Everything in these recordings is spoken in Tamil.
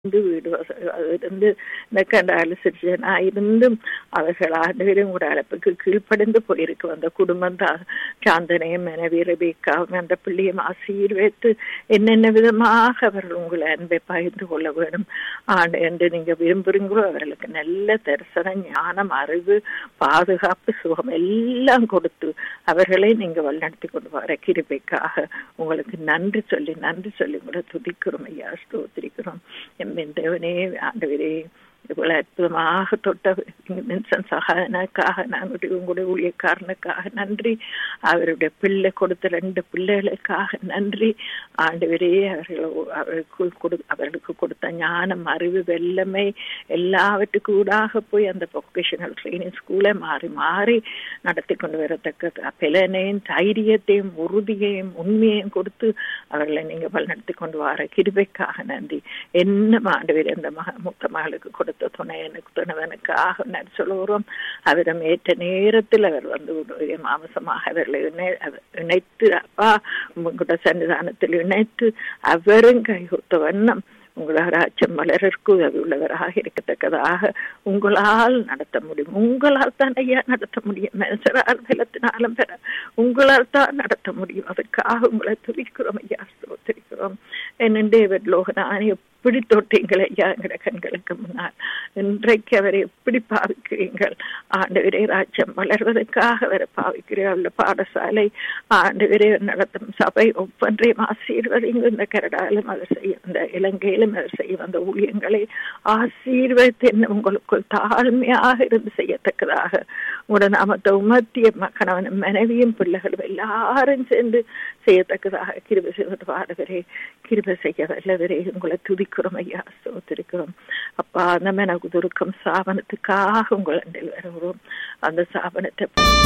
இருந்து வீடு இருந்து இந்த டயாலிசிஸ் நான் இருந்தும் அவர்கள் ஆண்டுகளும் கூட அழைப்புக்கு கீழ்ப்படிந்து போயிருக்கு அந்த குடும்பம் தான் சாந்தனையும் மனைவி ரபிக்காவும் அந்த பிள்ளையும் ஆசீர்வைத்து என்னென்ன விதமாக அவர்கள் உங்களை அன்பை பகிர்ந்து கொள்ள வேண்டும் ஆண்டு என்று நீங்க விரும்புறீங்களோ அவர்களுக்கு நல்ல தரிசனம் ஞானம் அறிவு பாதுகாப்பு சுகம் எல்லாம் கொடுத்து அவர்களை நீங்க வழிநடத்தி கொண்டு வர கிருபைக்காக உங்களுக்கு நன்றி சொல்லி நன்றி சொல்லி உங்களை துதிக்கிறோம் ஐயா ஸ்தோத்திரிக்கிறோம் என் தேவனே ஆண்டவரே இவ்வளவு அற்புதமாக தொட்ட வின்சன் சகாயனுக்காக நானுடைய உங்களுடைய ஊழியக்காரனுக்காக நன்றி அவருடைய பிள்ளை கொடுத்த ரெண்டு பிள்ளைகளுக்காக நன்றி ஆண்டவரே அவர்கள் அவர்களுக்கு கொடு அவர்களுக்கு கொடுத்த ஞானம் அறிவு வெள்ளமை எல்லாவற்றுக்கும் ஊடாக போய் அந்த பொக்கேஷனல் ட்ரைனிங் ஸ்கூலை மாறி மாறி நடத்தி கொண்டு வரத்தக்க பிலனையும் தைரியத்தையும் உறுதியையும் உண்மையையும் கொடுத்து அவர்களை நீங்க வழிநடத்தி கொண்டு வர கிருபைக்காக நன்றி என்ன ஆண்டவர் அந்த மக மூத்த மகளுக்கு கொடுத்த துணையனுக்கு துணைவனுக்காக சொல்லுகிறோம் அவரம் ஏற்ற நேரத்தில் அவர் வந்து மாமசமாக அவர்களை இணைத்து அப்பா உங்களோட சன்னிதானத்தில் இணைத்து அவரும் கைகொத்த வண்ணம் உங்களால் ராஜ்யம் வளரற்கு உதவி உள்ளவராக இருக்கத்தக்கதாக உங்களால் நடத்த முடியும் உங்களால் தான் ஐயா நடத்த முடியும் மனுஷரால் பலத்தினாலும் பெற உங்களால் தான் நடத்த முடியும் அதுக்காக உங்களை துதிக்கிறோம் ஐயா ஸ்தோத்திரிக்கிறோம் என்ன டேவிட் லோகனான் எப்படி தொட்டீங்கள் ஐயா எங்கட கண்களுக்கு முன்னால் இன்றைக்கு அவரை எப்படி பாவிக்கிறீங்கள் ஆண்டவரே ராஜ்யம் வளர்வதற்காக அவரை பாவிக்கிறீர்கள் பாடசாலை ஆண்டவரே நடத்தும் சபை ஒவ்வொன்றையும் ஆசீர்வதிங்க இந்த கரடாலும் அவர் செய்ய இந்த இலங்கையிலும் அவர் செய்ய வந்த ஊழியங்களை ஆசீர்வதித்து என்ன உங்களுக்குள் தாழ்மையாக இருந்து செய்யத்தக்கதாக உங்களோட நாமத்தை உமர்த்திய கணவன் மனைவியும் பிள்ளைகளும் எல்லாரும் சேர்ந்து செய்யத்தக்கதாக கிருப செய்வது பாடவரே கிருப செய்ய வல்லவரே உங்களை துதிக்கிறோம் ஐயா சோத்திருக்கிறோம் அப்பா அந்த மெனகுதுருக்கம் சாபனத்துக்காக உங்கள் அண்டில் வருகிறோம் அந்த சாபனத்தை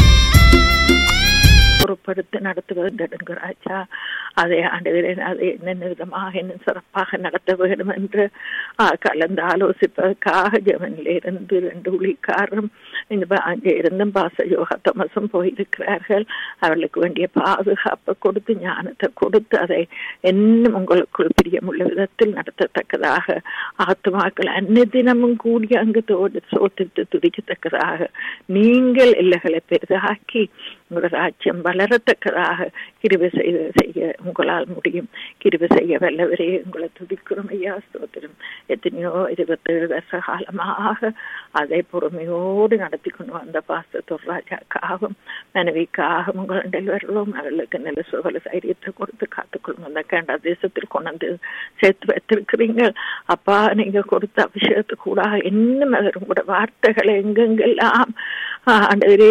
பொறுப்படுத்தி நடத்துவது ராஜா அதை ஆண்டவரே அதை என்னென்ன விதமாக இன்னும் சிறப்பாக நடத்த வேண்டும் என்று கலந்து ஆலோசிப்பதற்காக ஜெவனில் இருந்து ரெண்டு ஊழிக்காரரும் இந்த அங்கே இருந்தும் பாச யோகா தமசும் போயிருக்கிறார்கள் அவர்களுக்கு வேண்டிய பாதுகாப்பை கொடுத்து ஞானத்தை கொடுத்து அதை இன்னும் உங்களுக்குள் பிரியமுள்ள விதத்தில் நடத்தத்தக்கதாக ஆத்மாக்கள் அன்ன தினமும் கூடி அங்கு தோடு சோத்திட்டு துதிக்கத்தக்கதாக நீங்கள் எல்லைகளை பெரிதாக்கி உங்களோட ராஜ்யம் வளரத்தக்கதாக கிருபை செய்ய செய்ய உங்களால் முடியும் கிருபை செய்ய வல்லவரே உங்களை துதிக்கிறோம் ஐயா ஸ்தோத்திரம் எத்தனையோ இருபத்தேழு வருஷ காலமாக அதை பொறுமையோடு நடத்தி கொண்டு வந்த பாஸ்தர் ராஜாக்காகவும் மனைவிக்காகவும் உங்கள் வருவோம் அவர்களுக்கு நல்ல சுகல தைரியத்தை கொடுத்து காத்துக்கொள்ளும் அந்த கேண்டா தேசத்தில் கொண்டு சேர்த்து வைத்திருக்கிறீங்க அப்பா நீங்க கொடுத்த அபிஷேகத்து கூட இன்னும் அவர் உங்களோட வார்த்தைகளை எங்கெங்கெல்லாம் ஆண்டவரே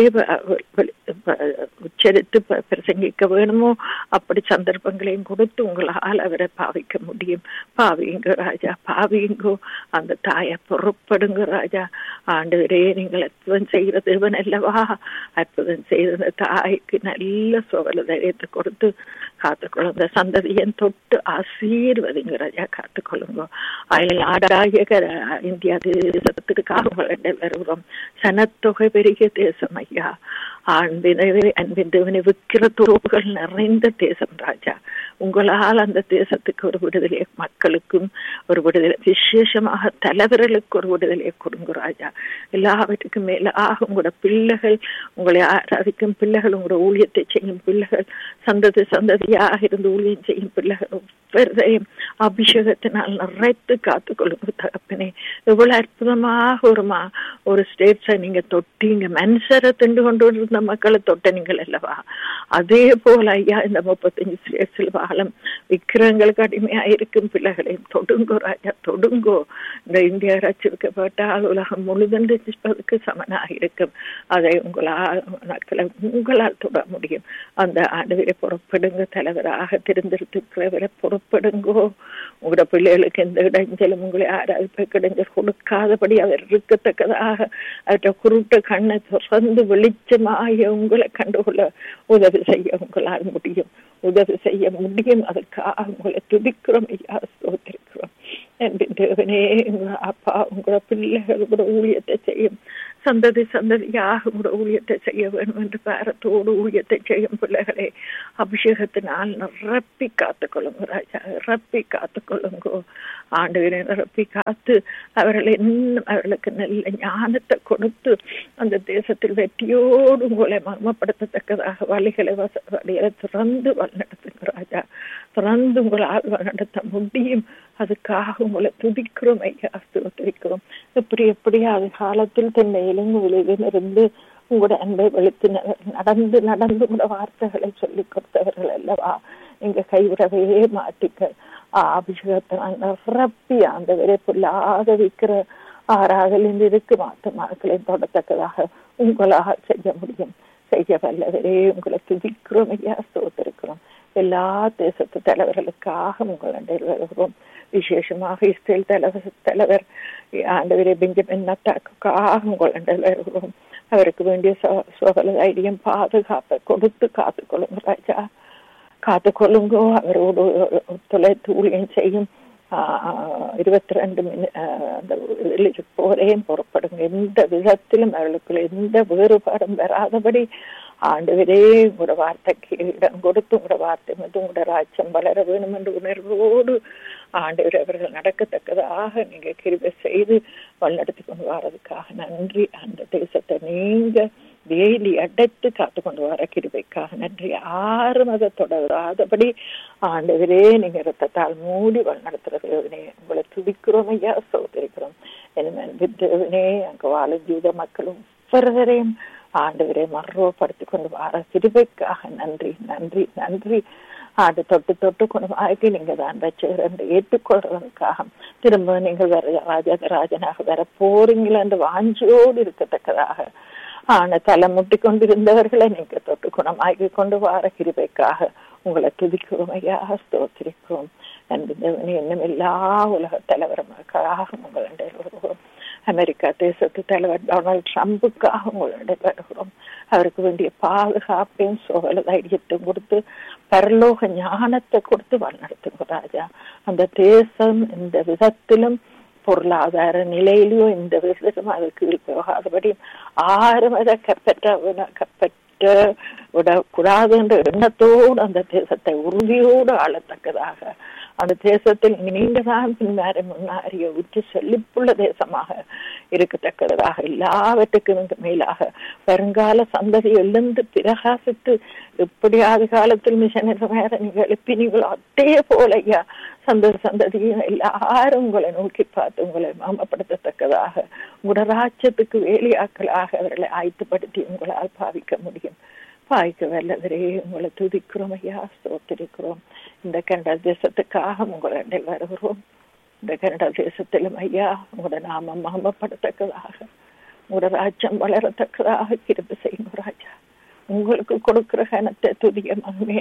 உச்சரித்து பிரசங்கிக்க வேணுமோ அப்படி சந்தர்ப்பங்களையும் கொடுத்து உங்களால் அவரை பாவிக்க முடியும் பாவிங்க ராஜா பாவிங்கோ அந்த தாயை பொறுப்படுங்க ராஜா ஆண்டவரே நீங்கள் அற்புதம் செய்கிற தேவன் அல்லவா அற்புதம் செய்த தாய்க்கு நல்ல சோழ தைரியத்தை கொடுத்து காத்துக்கொள்ளுங்க சந்ததியன் தொட்டு ஆசீர்வதிங்க ராஜா காத்துக்கொள்ளுங்க அயல் நாடாகிய இந்தியா தேசத்திற்காக வருகிறோம் சனத்தொகை பெருகிய தேசம் ஐயா அன்பினவே அன்பின் தேவனை விற்கிற துறவுகள் நிறைந்த தேசம் ராஜா உங்களால் அந்த தேசத்துக்கு ஒரு விடுதலை மக்களுக்கும் ஒரு விடுதலை விசேஷமாக தலைவர்களுக்கு ஒரு விடுதலையை கொடுங்க ராஜா எல்லாவற்றுக்கும் மேலாக உங்களோட பிள்ளைகள் உங்களை ஆராதிக்கும் பிள்ளைகள் உங்களோட ஊழியத்தை செய்யும் பிள்ளைகள் சந்ததி சந்ததியாக இருந்து ஊழியம் செய்யும் பிள்ளைகள் ஒவ்வொருதையும் அபிஷேகத்தினால் நிறைத்து காத்துக்கொள்ளுங்க தகப்பனே எவ்வளவு அற்புதமாக ஒரு மா ஒரு ஸ்டேட்ஸை நீங்க தொட்டீங்க மனுஷரை திண்டு கொண்டு இருந்த மக்களை தொட்ட நீங்கள் அல்லவா அதே போல ஐயா இந்த முப்பத்தஞ்சு ஸ்டேட்ஸில் வாழும் விக்கிரங்களுக்கு அடிமையா இருக்கும் பிள்ளைகளையும் தொடுங்கோ ராஜா தொடுங்கோ இந்த இந்தியா ரச்சிருக்கப்பட்டால் உலகம் முழுதும் ரசிப்பதற்கு சமனாக இருக்கும் அதை உங்களால் மக்களை உங்களால் தொட முடியும் அந்த ஆண்டவரை பொறுப்படுங்க தலைவராக தெரிந்திருக்கிறவரை பொறுப்படுங்கோ உங்களோட பிள்ளைகளுக்கு எந்த இடைஞ்சலும் உங்களை ஆராய்ப்பு இடைஞ்சல் கொடுக்காதபடி அவர் இருக்கத்தக்கதாக அவற்றை குருட்ட கண்ணை திறந்து வெளிச்சமாக உங்களை கண்டுகொள்ள உதவி செய்ய உங்களால் முடியும் உதவி செய்ய முடியும் அதற்காக உங்களை துதிக்கிறோம் ஐயா சோத்திருக்கிறோம் என்று தேவனே அப்பா உங்களோட பிள்ளைகள் கூட ஊழியத்தை செய்யும் சந்ததி சந்ததியாக உங்களோட ஊழியத்தை செய்ய வேண்டும் என்று பாரத்தோடு ஊழியத்தை செய்யும் பிள்ளைகளை அபிஷேகத்தினால் நிரப்பி காத்துக்கொள்ளுங்க ராஜா நிரப்பி காத்துக்கொள்ளுங்கோ ஆண்டுகளை நிரப்பி காத்து அவர்களை இன்னும் அவர்களுக்கு நல்ல ஞானத்தை கொடுத்து அந்த தேசத்தில் வெற்றியோடு உங்களை மர்மப்படுத்தத்தக்கதாக வழிகளை வச வழிகளை திறந்து வழிநடத்துங்க ராஜா திறந்து உங்களால் வழிநடத்த முடியும் அதுக்காக உங்களை துதிக்கிறோம் ஐயா ஸ்தோத்திரிக்கிறோம் எப்படி எப்படியாவது காலத்தில் தென்னை இலங்கு விளைவில் இருந்து உங்களோட அன்பை வெளுத்தினவர் நடந்து நடந்து உங்களோட வார்த்தைகளை சொல்லிக் கொடுத்தவர்கள் அல்லவா நீங்க கைவிடவே மாட்டிக்க அபிஷேகத்தை நிரப்பி அந்த வரை புல்லாத வைக்கிற ஆறாகலிருந்து இருக்கு மாத்த மக்களை தொடத்தக்கதாக உங்களாக செய்ய முடியும் செய்ய வல்லவரே உங்களை துதிக்கிறோம் ஐயா ஸ்தோத்திருக்கிறோம் எல்லா தேசத்து தலைவர்களுக்காக உங்களுடைய வருகிறோம் விசேஷமாக இஸ்ரேல் தலைவர் தலைவர் ஆண்டவரே பெஞ்சமின் நத்தாக்காக உங்களுடைய வருகிறோம் அவருக்கு வேண்டிய சோகல தைரியம் பாதுகாப்பை கொடுத்து காத்துக்கொள்ளுங்க ராஜா காத்துக்கொள்ளுங்கோ அவரோடு ஒத்துழைத்து ஊழியம் செய்யும் இருபத்தி ரெண்டு அந்த போரையும் புறப்படுங்க எந்த விதத்திலும் அவர்களுக்குள்ள எந்த வேறுபாடும் வராதபடி ஆண்டவரே உங்களோட வார்த்தைக்கு இடம் கொடுத்து உங்களோட வார்த்தை வந்து உங்களோட ராஜ்யம் வளர வேணும் என்று உணர்வோடு ஆண்டவர் அவர்கள் நடக்கத்தக்கதாக நீங்க கிருபை செய்து வழிநடத்தி கொண்டு வர்றதுக்காக நன்றி அந்த தேசத்தை நீங்க வேலி அடைத்து காத்து கொண்டு வர கிருபைக்காக நன்றி யாரும் அதை தொடராதபடி ஆண்டவரே நீங்க ரத்தத்தால் மூடி வழிநடத்துறதுனே உங்களை துடிக்கிறோம் ஐயா சோதரிக்கிறோம் வித்தவனே அங்க வாழ ஜூத மக்களும் ஒவ்வொருவரையும் ஆண்டவரை மர்வப்படுத்தி கொண்டு வர கிருபைக்காக நன்றி நன்றி நன்றி ஆண்டு தொட்டு தொட்டு கொண்டு வாழ்க்கை நீங்க தான் வச்சுக்கிறேன் ஏற்றுக்கொள்றதுக்காக திரும்ப நீங்கள் வர ராஜராஜனாக வர போறீங்களா என்று வாஞ்சியோடு இருக்கத்தக்கதாக ஆன தலை முட்டி கொண்டிருந்தவர்களை நீங்க தொட்டு குணமாக்கி கொண்டு வர கிருபைக்காக உங்களை துதிக்கிறோம் ஐயா ஸ்தோத்திரிக்கிறோம் நன்றிந்தவனி இன்னும் எல்லா உலக தலைவர்களுக்காக உங்களுடைய வருகிறோம் அமெரிக்கா தேசத்து தலைவர் டொனால்ட் ட்ரம்புக்காக உங்களுடைய வருகிறோம் அவருக்கு வேண்டிய பாதுகாப்பையும் சோழ தைரியத்தையும் கொடுத்து பரலோக ஞானத்தை கொடுத்து வழிநடத்துங்க ராஜா அந்த தேசம் இந்த விதத்திலும் பொருளாதார நிலையிலோ இந்த விதத்திலும் அது கீழ் போகாதபடி ஆறும் அதை கப்பற்ற கப்பற்ற விடக்கூடாது என்ற எண்ணத்தோடு அந்த தேசத்தை உறுதியோடு ஆளத்தக்கதாக அந்த தேசத்தில் நீங்க தான் பின்னாரி முன்னாரிய உச்சி செழிப்புள்ள தேசமாக இருக்கத்தக்கதாக எல்லாவற்றுக்கும் மேலாக வருங்கால சந்ததி எழுந்து பிரகாசித்து எப்படியாவது காலத்தில் மிஷனரி வேற நீங்க எழுப்பினீங்களோ அதே போல ஐயா சந்ததி சந்ததியும் எல்லாரும் உங்களை நோக்கி பார்த்து உங்களை மாமப்படுத்தத்தக்கதாக உங்களோட ராஜ்யத்துக்கு வேலையாக்களாக அவர்களை ஆயத்துப்படுத்தி உங்களால் பாவிக்க முடியும் பாய்க்க வல்லவரே உங்களை துதிக்கிறோம் ஐயா ஸ்தோத்திருக்கிறோம் இந்த கனடா தேசத்துக்காக உங்களை வருகிறோம் இந்த கனடா தேசத்திலும் ஐயா உங்களோட நாம மாமப்படத்தக்கதாக உங்களோட ராஜ்யம் வளரத்தக்கதாக கிருப செய்யுங்க ராஜா உங்களுக்கு கொடுக்கிற கனத்தை துதிய மகமே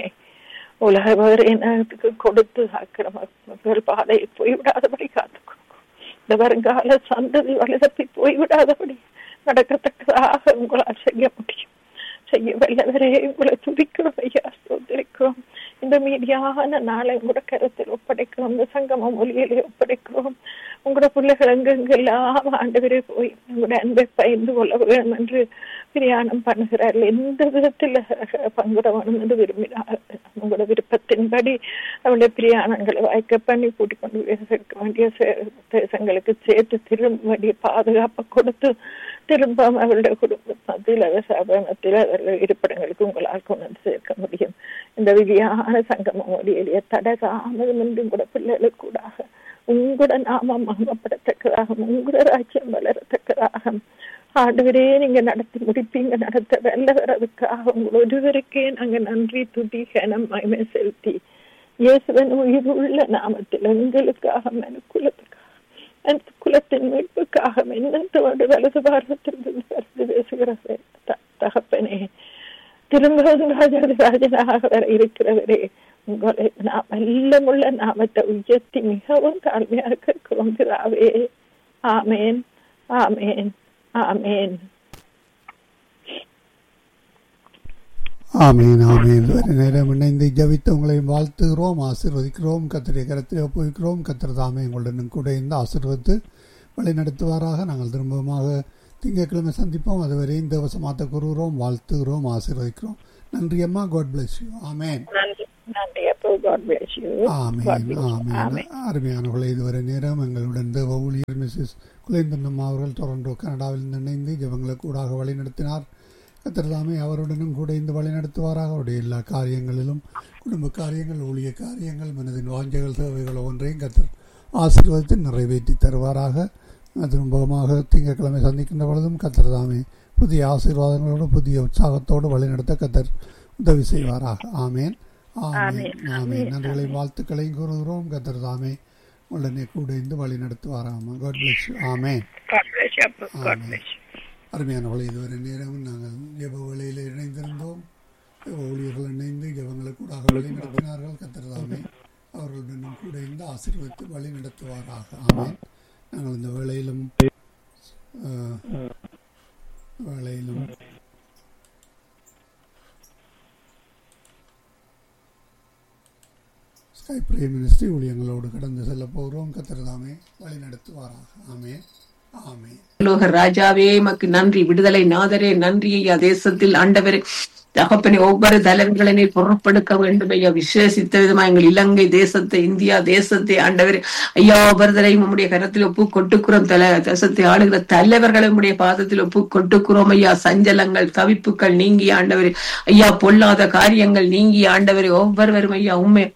உலக வேறு இனத்துக்கு கொடுத்து அக்கிரமங்கள் பாதையை போய்விடாதபடி காத்துக்கொடுக்கும் இந்த வருங்கால சந்ததி வளர்ப்பி போய்விடாதபடி நடக்கத்தக்கதாக உங்களால் செய்ய முடியும் செய்ய வல்லவரே உங்களை துதிக்கிறோம் ஐயா ஸ்தோத்திரிக்கிறோம் இந்த மீதியான நாளை உங்களோட கருத்தில் ஒப்படைக்கிறோம் இந்த சங்கமம் மொழியிலே ஒப்படைக்கிறோம் உங்களோட பிள்ளைகள் எங்கெங்கெல்லாம் ஆண்டவரே போய் உங்களோட அன்பை பயந்து கொள்ள வேண்டும் என்று பிரயாணம் பண்ணுகிறார்கள் எந்த விதத்தில் பங்குட வேணும் என்று விரும்பினார் உங்களோட விருப்பத்தின்படி அவருடைய பிரயாணங்களை வாய்க்க பண்ணி கூட்டிக் கொண்டு சேர்க்க வேண்டிய தேசங்களுக்கு சேர்த்து திரும்ப வேண்டிய பாதுகாப்பை கொடுத்து திரும்ப அவருடைய குடும்ப மத்தியில் சபனத்தில் அவர்கள் இருப்பிடங்களுக்கு உங்களால் கொண்டு வந்து சேர்க்க முடியும் இந்த விதியான சங்கம மொழியிலேயே தடகாமதும் என்று கூட பிள்ளைகளுக்கு கூடாக உங்களோட நாமம் மகமப்படத்தக்கதாக உங்களோட ராஜ்யம் வளரத்தக்கதாக ஆண்டவரே நீங்க நடத்தி முடிப்பீங்க நடத்த வல்லவர் அதுக்காக உங்கள் ஒருவருக்கே நாங்க நன்றி துதி கனம் மயமே செலுத்தி இயேசுவன் உயிர் உள்ள நாமத்தில் எங்களுக்காக மனுக்குலத்துக்காக அந்த குலத்தின் மீட்புக்காக என்னத்தோடு வலது பாரதத்திலிருந்து வருது பேசுகிற தகப்பனே திரும்ப ராஜாதி ராஜனாக வர இருக்கிறவரே உங்களை நாம் எல்லமுள்ள நாமத்தை உயர்த்தி மிகவும் தாழ்மையாக இருக்கிறோம் பிதாவே ஆமேன் ஆமேன் ஆமேன் ஆமீன் ஆமீன் ஒரு நேரம் இணைந்து ஜபித்து உங்களை வாழ்த்துகிறோம் ஆசீர்வதிக்கிறோம் கத்திரை கரத்தில் ஒப்புவிக்கிறோம் கத்திர தாமே உங்களுடன் கூட இருந்து ஆசீர்வதித்து வழி நடத்துவாராக நாங்கள் திரும்பமாக திங்கட்கிழமை சந்திப்போம் அதுவரை இந்த வசமாத்த கூறுகிறோம் வாழ்த்துகிறோம் ஆசீர்வதிக்கிறோம் நன்றி அம்மா காட் பிளஸ் யூ ஆமேன் நன்றி நன்றி அப்போ God bless you amen amen அருமையானவர்களை இதுவரை நேரம் எங்களுடன் தேவ ஊழியர் மிஸ்ஸஸ் குலேந்தன் அவர்கள் டொரண்டோ கனடாவில் இணைந்து ஜபங்களுக்கு கூடாக வழிநடத்தினார் கத்திரதாமே அவருடனும் கூட இந்த வழிநடத்துவாராக அவருடைய எல்லா காரியங்களிலும் குடும்ப காரியங்கள் ஊழிய காரியங்கள் மனதின் வாஞ்சைகள் தேவைகள் ஒன்றையும் கத்தர் ஆசீர்வாதத்தை நிறைவேற்றி தருவாராக திரும்பமாக திங்கட்கிழமை சந்திக்கின்ற பொழுதும் கத்திரதாமே புதிய ஆசீர்வாதங்களோடு புதிய உற்சாகத்தோடு வழிநடத்த கத்தர் உதவி செய்வாராக ஆமேன் ஆமேன் ஆமேன் நன்றிகளையும் வாழ்த்துக்களையும் கூறுகிறோம் கத்தர் தாமே உடனே கூட இருந்து வழி நடத்துவாராமா God bless amen God bless you அப்போ காட் பிளஸ் யூ அருமையானவளை இதுவரை நேரமும் நாங்கள் ஜெப வேளையில் இணைந்திருந்தோம் ஜெப ஊழியர்கள் இணைந்து ஜெபங்களை கூட வழி நடத்தினார்கள் கத்திரதாமே அவர்களுடனும் கூட இருந்து ஆசீர்வதித்து வழி நடத்துவாராக ஆமேன் நாங்கள் இந்த வேளையிலும் வேளையிலும் ஸ்கை பிரே மினிஸ்ட்ரி ஊழியங்களோடு கடந்து செல்ல போகிறோம் கத்திரதாமே வழி நடத்துவாராக ஆமே ஆமே லோக ராஜாவே மக்கு நன்றி விடுதலை நாதரே நன்றி ஐயா தேசத்தில் ஆண்டவரே தகப்பனை ஒவ்வொரு தலைவர்களை பொருட்படுத்த வேண்டும் ஐயா விசேஷித்த விதமா எங்கள் இலங்கை தேசத்தை இந்தியா தேசத்தை ஆண்டவர் ஐயா ஒவ்வொருத்தரையும் உம்முடைய கரத்தில் ஒப்பு கொட்டுக்கிறோம் தலை தேசத்தை ஆளுகிற தலைவர்களை உம்முடைய பாதத்தில் ஒப்பு கொட்டுக்கிறோம் ஐயா சஞ்சலங்கள் தவிப்புகள் நீங்கி ஆண்டவர் ஐயா பொல்லாத காரியங்கள் நீங்கி ஆண்டவர் ஒவ்வொருவரும் ஐயா உண்மை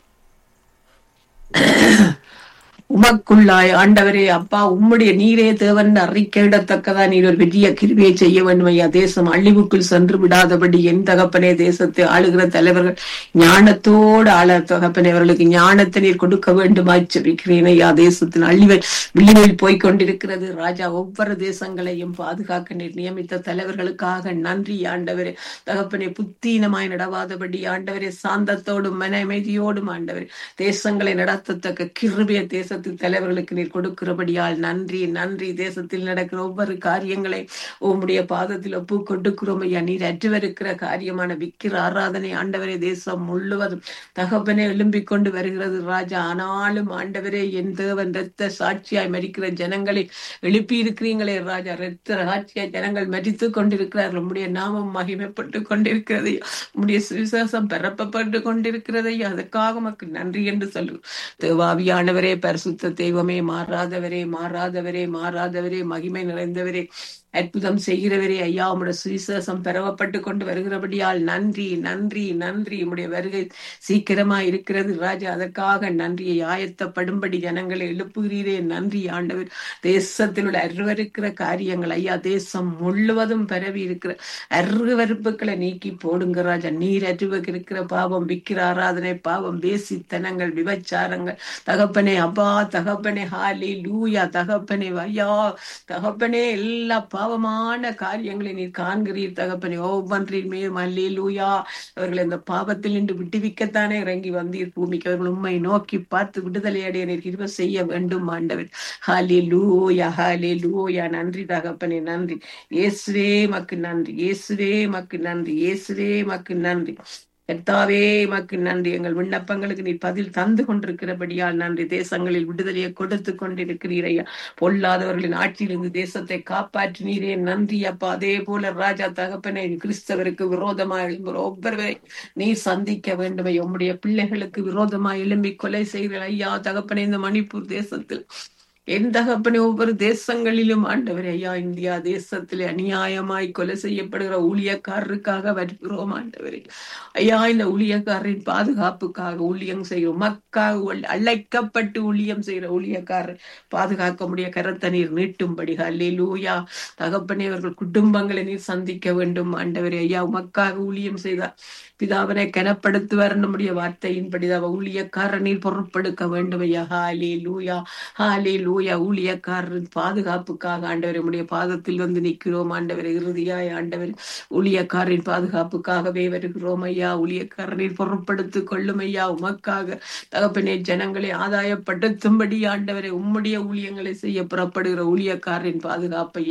உமக்குள்ளாய் ஆண்டவரே அப்பா உம்முடைய நீரே தேவன் அறிக்கையிடத்தக்கதா நீர் ஒரு பெரிய கிருவியை செய்ய வேண்டும் ஐயா தேசம் அழிவுக்குள் சென்று விடாதபடி என் தகப்பனே தேசத்தை ஆளுகிற தலைவர்கள் ஞானத்தோடு ஆள தகப்பனே அவர்களுக்கு ஞானத்தை நீர் கொடுக்க வேண்டுமாய் ஜெபிக்கிறேன் ஐயா தேசத்தின் அழிவை விளிம்பில் போய்கொண்டிருக்கிறது ராஜா ஒவ்வொரு தேசங்களையும் பாதுகாக்க நீர் நியமித்த தலைவர்களுக்காக நன்றி ஆண்டவரே தகப்பனே புத்தீனமாய் நடவாதபடி ஆண்டவரே சாந்தத்தோடும் மன அமைதியோடும் ஆண்டவரே தேசங்களை நடத்தத்தக்க கிருபிய தேச தேசத்தில் தலைவர்களுக்கு நீர் கொடுக்கிறபடியால் நன்றி நன்றி தேசத்தில் நடக்கிற ஒவ்வொரு காரியங்களை உம்முடைய பாதத்தில் ஒப்பு கொடுக்கிறோம் ஐயா நீர் அற்றுவருக்கிற காரியமான விக்கிர ஆராதனை ஆண்டவரே தேசம் முழுவதும் தகப்பனே எழும்பிக் கொண்டு வருகிறது ராஜா ஆனாலும் ஆண்டவரே என் தேவன் ரத்த சாட்சியாய் மறிக்கிற ஜனங்களை எழுப்பி இருக்கிறீங்களே ராஜா ரத்த சாட்சியாய் ஜனங்கள் மறித்து கொண்டிருக்கிறார்கள் உம்முடைய நாமம் மகிமைப்பட்டு கொண்டிருக்கிறது உம்முடைய சுவிசேஷம் பரப்பப்பட்டு கொண்டிருக்கிறது அதற்காக உமக்கு நன்றி என்று சொல்லு தேவாவியானவரே பரிசு சுத்த தெய்வமே மாறாதவரே மாறாதவரே மாறாதவரே மகிமை நிறைந்தவரே அற்புதம் செய்கிறவரே ஐயா உம்முடைய சுவிசேஷம் பரவப்பட்டு கொண்டு வருகிறபடியால் நன்றி நன்றி நன்றி உம்முடைய வருகை சீக்கிரமா இருக்கிறது ராஜா அதற்காக நன்றியை ஆயத்தப்படும்படி ஜனங்களை எழுப்புகிறீரே நன்றி ஆண்டவர் தேசத்தில் உள்ள அருவருக்கிற காரியங்கள் ஐயா தேசம் முழுவதும் பரவி இருக்கிற அருவருப்புகளை நீக்கி போடுங்க ராஜா நீர் அருவக்கு இருக்கிற பாவம் விக்கிர ஆராதனை பாவம் வேசித்தனங்கள் விபச்சாரங்கள் தகப்பனே அப்பா தகப்பனே ஹாலி லூயா தகப்பனே ஐயா தகப்பனே எல்லா பாவமான காரியங்களை நீர் காண்கிறீர் தகப்பனே ஒவ்வொன்றின் மேலும் அல்லே லூயா அவர்கள் இந்த பாவத்தில் நின்று விட்டுவிக்கத்தானே இறங்கி வந்தீர் பூமிக்கு அவர்கள் உண்மை நோக்கி பார்த்து விடுதலை அடைய நீர் கிருப செய்ய வேண்டும் ஆண்டவர் ஹாலே லூயா ஹாலே லூயா நன்றி தகப்பனே நன்றி இயேசுவே மக்கு நன்றி இயேசுவே மக்கு நன்றி இயேசுவே மக்கு நன்றி கர்த்தாவே மக்கு நன்றி எங்கள் விண்ணப்பங்களுக்கு நீ பதில் தந்து கொண்டிருக்கிறபடியால் நன்றி தேசங்களில் விடுதலையை கொடுத்து கொண்டிருக்கிறீரையா பொல்லாதவர்களின் ஆட்சியிலிருந்து தேசத்தை காப்பாற்றினீரே நன்றி அப்பா அதே போல ராஜா தகப்பனை கிறிஸ்தவருக்கு விரோதமாக எழும்புற ஒவ்வொருவரை நீ சந்திக்க வேண்டுமே உம்முடைய பிள்ளைகளுக்கு விரோதமாக எழும்பி கொலை செய்கிற ஐயா தகப்பனை இந்த மணிப்பூர் தேசத்தில் என் தகப்பனே ஒவ்வொரு தேசங்களிலும் ஆண்டவரே ஐயா இந்தியா தேசத்திலே அநியாயமாய் கொலை செய்யப்படுகிற ஊழியக்காரருக்காக வருகிறோம் ஆண்டவரே ஐயா இந்த ஊழியக்காரரின் பாதுகாப்புக்காக ஊழியம் செய்கிறோம் மக்காக அழைக்கப்பட்டு ஊழியம் செய்கிற ஊழியக்காரர் பாதுகாக்க முடிய கரத்தை நீர் நீட்டும்படி அல்லே லூயா தகப்பனே அவர்கள் குடும்பங்களை நீர் சந்திக்க வேண்டும் ஆண்டவரே ஐயா உமக்காக ஊழியம் செய்தார் பிதாவனை கனப்படுத்துவார் நம்முடைய வார்த்தையின்படி அவ ஊழியக்காரர் நீர் பொருட்படுத்த வேண்டும் ஐயா ஹாலே லூயா ஹாலே லூயா ஊழியக்காரரின் பாதுகாப்புக்காக ஆண்டவர் உடைய பாதத்தில் வந்து நிற்கிறோம் ஆண்டவர் இறுதியாய் ஆண்டவர் ஊழியக்காரின் பாதுகாப்புக்காகவே வருகிறோம் ஐயா ஊழியக்காரனில் பொருட்படுத்திக் கொள்ளும் ஐயா உமக்காக தகப்பனே ஜனங்களை ஆதாயப்படுத்தும்படி ஆண்டவரை உம்முடைய ஊழியங்களை செய்ய புறப்படுகிற ஊழியக்காரரின் பாதுகாப்பு ஐயா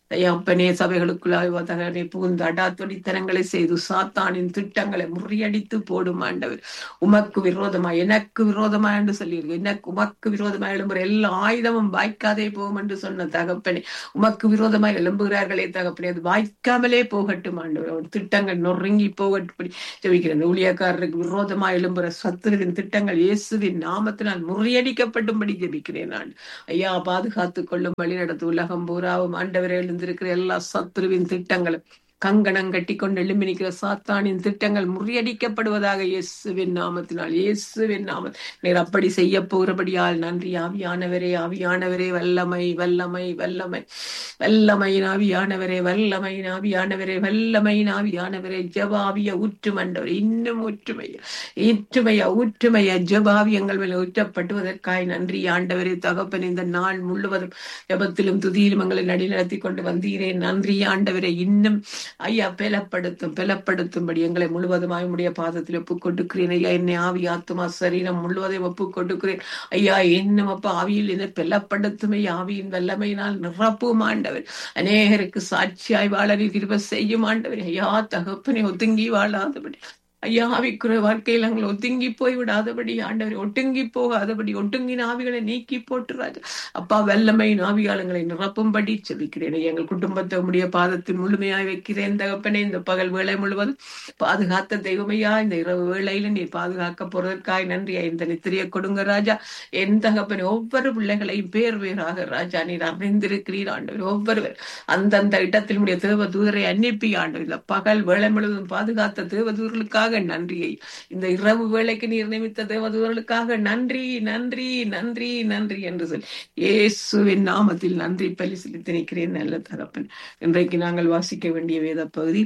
அப்பனே சபைகளுக்குள்ளாய் தகனை புகுந்து அடாத்தொடித்தனங்களை செய்து சாத்தானின் திட்டங்களை முறியடித்து போடும் ஆண்டவர் உமக்கு விரோதமா எனக்கு விரோதமா என்று சொல்லியிருக்கு எனக்கு உமக்கு விரோதமா எழும்புற எல்லா ஆயுதமும் வாய்க்காதே போகும் என்று சொன்ன தகப்பனே உமக்கு விரோதமா எழும்புகிறார்களே தகப்பனே அது வாய்க்காமலே போகட்டும் ஆண்டவர் திட்டங்கள் நொறுங்கி போகட்டும் ஜெபிக்கிறேன் ஊழியக்காரருக்கு விரோதமா எழும்புற சத்துருவின் திட்டங்கள் இயேசுவின் நாமத்தினால் முறியடிக்கப்பட்டும்படி ஜெபிக்கிறேன் நான் ஐயா பாதுகாத்துக் கொள்ளும் வழி நடத்து உலகம் பூராவும் ஆண்டவரை எழுந்திருக்கிற எல்லா சத்துருவின் திட்டங்களும் கங்கணம் கட்டி கொண்டு எழும்பி நிற்கிற சாத்தானின் திட்டங்கள் முறியடிக்கப்படுவதாக இயேசுவின் நாமத்தினால் இயேசுவின் நாம நீர் அப்படி செய்ய போகிறபடியால் நன்றி ஆவியானவரே ஆவியானவரே வல்லமை வல்லமை வல்லமை வல்லமை ஆவியானவரே வல்லமை ஆவியானவரே வல்லமை ஆவியானவரே ஜபாவிய ஊற்றுமண்டவர் இன்னும் ஊற்றுமையா ஈற்றுமையா ஊற்றுமையா ஜபாவியங்கள் மேல ஊற்றப்பட்டுவதற்காய் நன்றி ஆண்டவரே தகப்பன் இந்த நாள் முழுவதும் ஜபத்திலும் துதியிலும் எங்களை நடிநடத்தி கொண்டு வந்தீரேன் நன்றி ஆண்டவரே இன்னும் ஐயா பலப்படுத்தும் பலப்படுத்தும்படி எங்களை முழுவதுமாய் உடைய பாதத்தில் ஒப்புக் கொடுக்கிறேன் ஐயா என்னை ஆவி ஆத்துமா சரீரம் முழுவதையும் ஒப்புக் கொடுக்கிறேன் ஐயா இன்னும் அப்ப ஆவியில் என்னை பலப்படுத்தும் ஐயா ஆவியின் வல்லமையினால் நிரப்பும் ஆண்டவர் அநேகருக்கு சாட்சியாய் வாழ கிருப செய்யும் ஆண்டவர் ஐயா தகப்பனை ஒதுங்கி வாழாதபடி ஐயா ஆவிக்குற வாழ்க்கையில் நாங்கள் ஒதுங்கி போய் விடாதபடி ஆண்டவர் ஒட்டுங்கி போகாதபடி ஒட்டுங்கின ஆவிகளை நீக்கி போட்டு ராஜா அப்பா வெள்ளமை ஆவிகாலங்களை நிரப்பும்படி செபிக்கிறேன் எங்கள் குடும்பத்தை உடைய பாதத்தில் முழுமையாய் வைக்கிறேன் தகப்பனே இந்த பகல் வேலை முழுவதும் பாதுகாத்த தெய்வமையா இந்த இரவு வேளையில நீ பாதுகாக்க போறதற்காய் நன்றி இந்த நித்திரிய கொடுங்க ராஜா என் தகப்பனே ஒவ்வொரு பிள்ளைகளையும் பேர் பேராக ராஜா நீர் அறிந்திருக்கிறீர் ஆண்டவர் ஒவ்வொருவர் அந்தந்த இடத்தில் உடைய தேவ தூதரை அனுப்பி ஆண்டவர் இந்த பகல் வேலை முழுவதும் பாதுகாத்த தேவ தூதர்களுக்காக நன்றியை இந்த இரவு வேளைக்கு நீர் நிமித்த தேவதூர்களுக்காக நன்றி நன்றி நன்றி நன்றி என்று சொல்லி இயேசுவின் நாமத்தில் நன்றி பலி செலுத்தி நிற்கிறேன் நல்ல தகப்பன் இன்றைக்கு நாங்கள் வாசிக்க வேண்டிய வேத பகுதி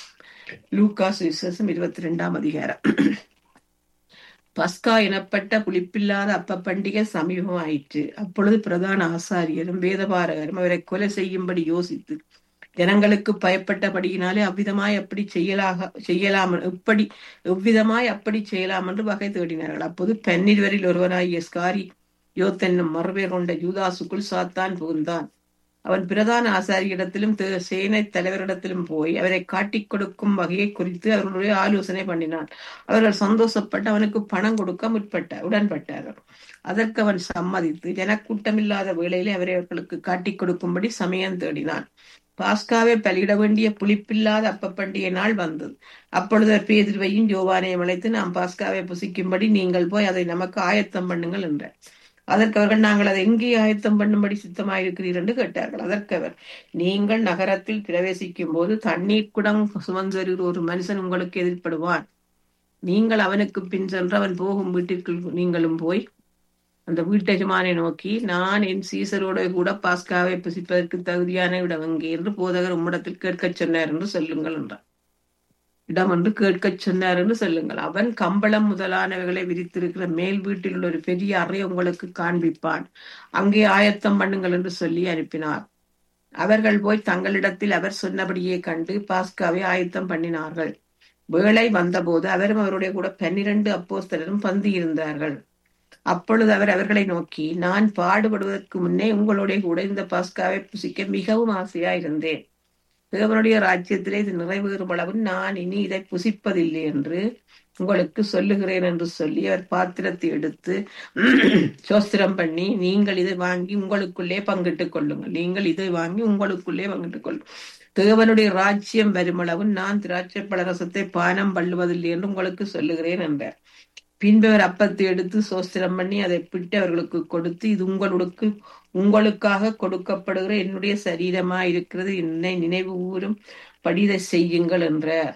லூகாஸ் விசேஷம் இருபத்தி ரெண்டாம் அதிகாரம் பஸ்கா எனப்பட்ட புளிப்பில்லாத அப்ப பண்டிகை சமீபம் ஆயிற்று அப்பொழுது பிரதான ஆசாரியரும் வேதபாரகரும் அவரை கொலை செய்யும்படி யோசித்து ஜனங்களுக்கு பயப்பட்டபடியினாலே அவ்விதமாய் அப்படி செய்யலாக செய்யலாம் எப்படி எவ்விதமாய் அப்படி செய்யலாம் என்று வகை தேடினார்கள் அப்போது பன்னிருவரில் ஒருவனாய் எஸ்காரி யோத்தென்னும் மறுபேர் கொண்ட யூதாசுக்குள் சாத்தான் புகுந்தான் அவன் பிரதான ஆசாரியிடத்திலும் சேனை தலைவரிடத்திலும் போய் அவரை காட்டிக் கொடுக்கும் வகையை குறித்து அவர்களுடைய ஆலோசனை பண்ணினான் அவர்கள் சந்தோஷப்பட்டு அவனுக்கு பணம் கொடுக்க முற்பட்ட உடன்பட்டார்கள் அதற்கு அவன் சம்மதித்து ஜனக்கூட்டமில்லாத வேளையிலே அவரை அவர்களுக்கு காட்டிக் கொடுக்கும்படி சமயம் தேடினான் பாஸ்காவை பலியிட வேண்டிய புளிப்பில்லாத அப்ப பண்டிகை நாள் வந்தது அப்பொழுது பேதிர்வையும் யோவானையும் அழைத்து நாம் பாஸ்காவை புசிக்கும்படி நீங்கள் போய் அதை நமக்கு ஆயத்தம் பண்ணுங்கள் என்றார் அதற்கு அவர்கள் நாங்கள் அதை எங்கே ஆயத்தம் பண்ணும்படி சித்தமாயிருக்கிறீர் என்று கேட்டார்கள் அதற்கு அவர் நீங்கள் நகரத்தில் பிரவேசிக்கும் போது தண்ணீர் குடம் சுமந்தருகிற ஒரு மனுஷன் உங்களுக்கு எதிர்ப்படுவான் நீங்கள் அவனுக்கு பின் சென்று அவன் போகும் வீட்டிற்குள் நீங்களும் போய் அந்த வீட்டெஜமானை நோக்கி நான் என் சீசரோட கூட பாஸ்காவை புசிப்பதற்கு தகுதியான இடம் எங்கே என்று போதகர் உம்மிடத்தில் கேட்கச் சொன்னார் என்று சொல்லுங்கள் என்றார் இடம் என்று கேட்கச் சொன்னார் என்று சொல்லுங்கள் அவன் கம்பளம் முதலானவைகளை விரித்திருக்கிற மேல் வீட்டில் உள்ள ஒரு பெரிய அறை உங்களுக்கு காண்பிப்பான் அங்கே ஆயத்தம் பண்ணுங்கள் என்று சொல்லி அனுப்பினார் அவர்கள் போய் தங்களிடத்தில் அவர் சொன்னபடியே கண்டு பாஸ்காவை ஆயத்தம் பண்ணினார்கள் வேளை வந்தபோது அவரும் அவருடைய கூட பன்னிரண்டு அப்போஸ்தலரும் பந்தி இருந்தார்கள் அப்பொழுது அவர் அவர்களை நோக்கி நான் பாடுபடுவதற்கு முன்னே உங்களுடைய கூட இந்த பாஸ்காவை புசிக்க மிகவும் ஆசையா இருந்தேன் தேவனுடைய ராஜ்யத்திலே இது நிறைவேறும் அளவு நான் இனி இதை புசிப்பதில்லை என்று உங்களுக்கு சொல்லுகிறேன் என்று சொல்லி அவர் பாத்திரத்தை எடுத்து சோஸ்திரம் பண்ணி நீங்கள் இதை வாங்கி உங்களுக்குள்ளே பங்கிட்டுக் கொள்ளுங்கள் நீங்கள் இதை வாங்கி உங்களுக்குள்ளே பங்கிட்டுக் கொள்ளுங்கள் தேவனுடைய ராஜ்யம் வருமளவு நான் திராட்சை பழரசத்தை பானம் பண்ணுவதில்லை என்று உங்களுக்கு சொல்லுகிறேன் என்றார் பின்பு அவர் அப்பத்தை எடுத்து சோஸ்திரம் பண்ணி அதை பிட்டு அவர்களுக்கு கொடுத்து இது உங்களுக்கு உங்களுக்காக கொடுக்கப்படுகிற என்னுடைய சரீரமா இருக்கிறது என்னை நினைவு ஊறும் படிதை செய்யுங்கள் என்றார்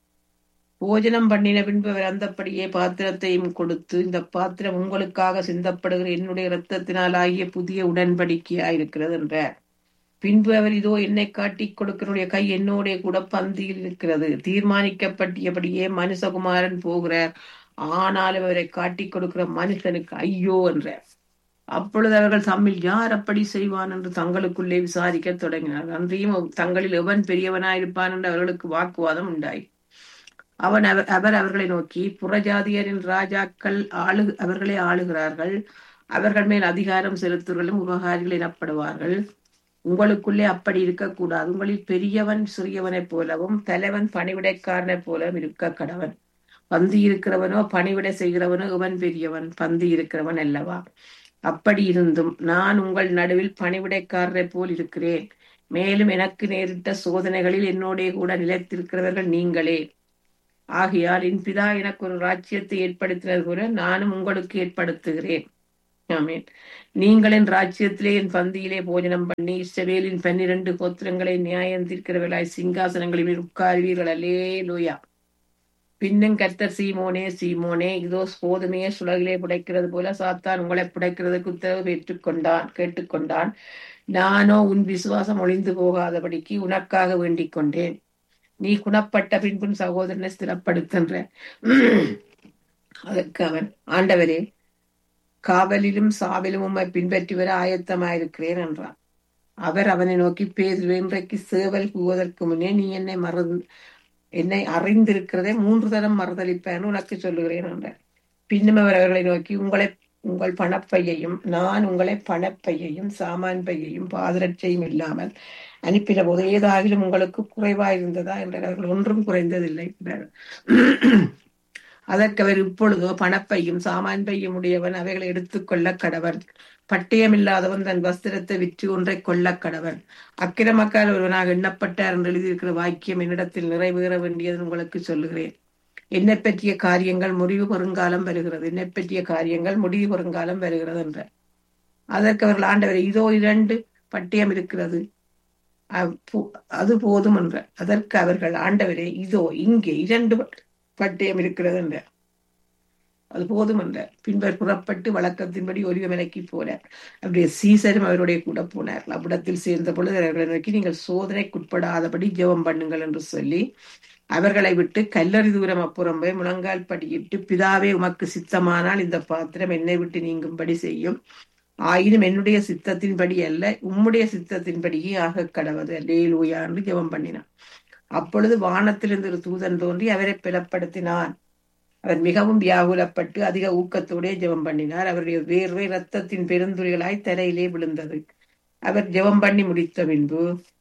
போஜனம் பண்ணின பின்பு அவர் அந்தப்படியே பாத்திரத்தையும் கொடுத்து இந்த பாத்திரம் உங்களுக்காக சிந்தப்படுகிற என்னுடைய இரத்தத்தினால் ஆகிய புதிய உடன்படிக்கையா இருக்கிறது என்றார் பின்பு அவர் இதோ என்னை காட்டி கொடுக்கிறனுடைய கை என்னோடைய கூட பந்தியில் இருக்கிறது தீர்மானிக்கப்பட்டியபடியே மனுஷகுமாரன் போகிறார் ஆனால் அவரை காட்டிக் கொடுக்கிற மனுஷனுக்கு ஐயோ என்றார் அப்பொழுது அவர்கள் தம்மில் யார் அப்படி செய்வான் என்று தங்களுக்குள்ளே விசாரிக்க தொடங்கினார் அன்றியும் தங்களில் எவன் பெரியவனாயிருப்பான் என்று அவர்களுக்கு வாக்குவாதம் உண்டாய் அவன் அவர் அவர் அவர்களை நோக்கி புறஜாதியரின் ராஜாக்கள் ஆளு அவர்களே ஆளுகிறார்கள் அவர்கள் மேல் அதிகாரம் செலுத்துவர்களும் உபகாரிகள் எனப்படுவார்கள் உங்களுக்குள்ளே அப்படி இருக்கக்கூடாது உங்களில் பெரியவன் சிறியவனைப் போலவும் தலைவன் பணிவிடைக்காரனைப் போலவும் இருக்க கடவன் பந்தி இருக்கிறவனோ பணிவிடை செய்கிறவனோ இவன் பெரியவன் பந்தி இருக்கிறவன் அல்லவா அப்படி இருந்தும் நான் உங்கள் நடுவில் பணிவிடைக்காரரை போல் இருக்கிறேன் மேலும் எனக்கு நேரிட்ட சோதனைகளில் என்னோடே கூட நிலைத்திருக்கிறவர்கள் நீங்களே ஆகையால் என் பிதா எனக்கு ஒரு ராஜ்யத்தை ஏற்படுத்தினது போல நானும் உங்களுக்கு ஏற்படுத்துகிறேன் ஆமேன் நீங்கள் என் ராஜ்யத்திலே என் பந்தியிலே போஜனம் பண்ணி இஸ்ரவேலின் பன்னிரண்டு கோத்திரங்களை நியாயம் தீர்க்கிறவர்களாய் சிங்காசனங்களில் உட்காருவீர்கள் அல்லே லோயா பின்னும் கர்த்தர் சீமோனே சீமோனே இதோ கோதுமையை சுலகிலே புடைக்கிறது போல சாத்தான் உங்களை புடைக்கிறதுக்கு உத்தரவு பெற்றுக்கொண்டான் கேட்டுக்கொண்டான் நானோ உன் விசுவாசம் ஒளிந்து போகாதபடிக்கு உனக்காக வேண்டிக் கொண்டேன் நீ குணப்பட்ட பின்பும் சகோதரனை ஸ்திரப்படுத்துன்ற அதற்கு அவன் ஆண்டவரே காவலிலும் சாவிலும் உம்மை பின்பற்றி வர ஆயத்தமாயிருக்கிறேன் என்றான் அவர் அவனை நோக்கி பேதுரு இன்றைக்கு சேவல் கூவதற்கு முன்னே நீ என்னை மறந்து என்னை அறிந்திருக்கிறதே மூன்று தரம் மறுதளிப்பேன் உனக்கு சொல்லுகிறேன் என்றார் பின்னும் அவர் அவர்களை நோக்கி உங்களை உங்கள் பணப்பையையும் நான் உங்களை பணப்பையையும் சாமான் பையையும் பாதரட்சையும் இல்லாமல் அனுப்பின போது ஏதாகிலும் உங்களுக்கு குறைவாயிருந்ததா என்றார் அவர்கள் ஒன்றும் குறைந்ததில்லை என்றார் அதற்கு அவர் இப்பொழுதோ பணப்பையும் சாமான் பையும் உடையவன் அவைகளை எடுத்துக்கொள்ள கடவன் பட்டயமில்லாதவன் தன் வஸ்திரத்தை விற்று ஒன்றை கொள்ள கடவன் அக்கிரமக்கால் ஒருவனாக எண்ணப்பட்டார் என்று எழுதியிருக்கிற வாக்கியம் என்னிடத்தில் நிறைவேற வேண்டியது உங்களுக்கு சொல்லுகிறேன் என்னை பற்றிய காரியங்கள் முடிவு பெருங்காலம் வருகிறது என்னை பற்றிய காரியங்கள் முடிவு பெருங்காலம் வருகிறது என்ற அதற்கு அவர்கள் ஆண்டவர் இதோ இரண்டு பட்டயம் இருக்கிறது அது போதும் என்ற அதற்கு அவர்கள் ஆண்டவரே இதோ இங்கே இரண்டு பட்டயம் இருக்கிறது என்ற அது போதும் என்ற பின்பர் புறப்பட்டு வழக்கத்தின்படி ஒலிவ விலைக்கு போனார் அவருடைய சீசரும் அவருடைய கூட போனார் அவ்விடத்தில் சேர்ந்த பொழுது அவர்களை நோக்கி நீங்கள் சோதனைக்குட்படாதபடி ஜெபம் பண்ணுங்கள் என்று சொல்லி அவர்களை விட்டு கல்லறி தூரம் அப்புறம் போய் முழங்கால் படியிட்டு பிதாவே உமக்கு சித்தமானால் இந்த பாத்திரம் என்னை விட்டு நீங்கும்படி செய்யும் ஆயினும் என்னுடைய சித்தத்தின்படி அல்ல உம்முடைய சித்தத்தின்படியே ஆக கடவது அல்லேலூயா என்று ஜெபம் பண்ணினான் அப்பொழுது வானத்திலிருந்து ஒரு தூதன் தோன்றி அவரை பிளப்படுத்தினான் அவர் மிகவும் வியாகுலப்பட்டு அதிக ஊக்கத்தோடே ஜெபம் பண்ணினார் அவருடைய வேர்வை ரத்தத்தின் பெருந்துளிகளாய் தரையிலே விழுந்தது அவர் ஜெபம் பண்ணி முடித்த பின்பு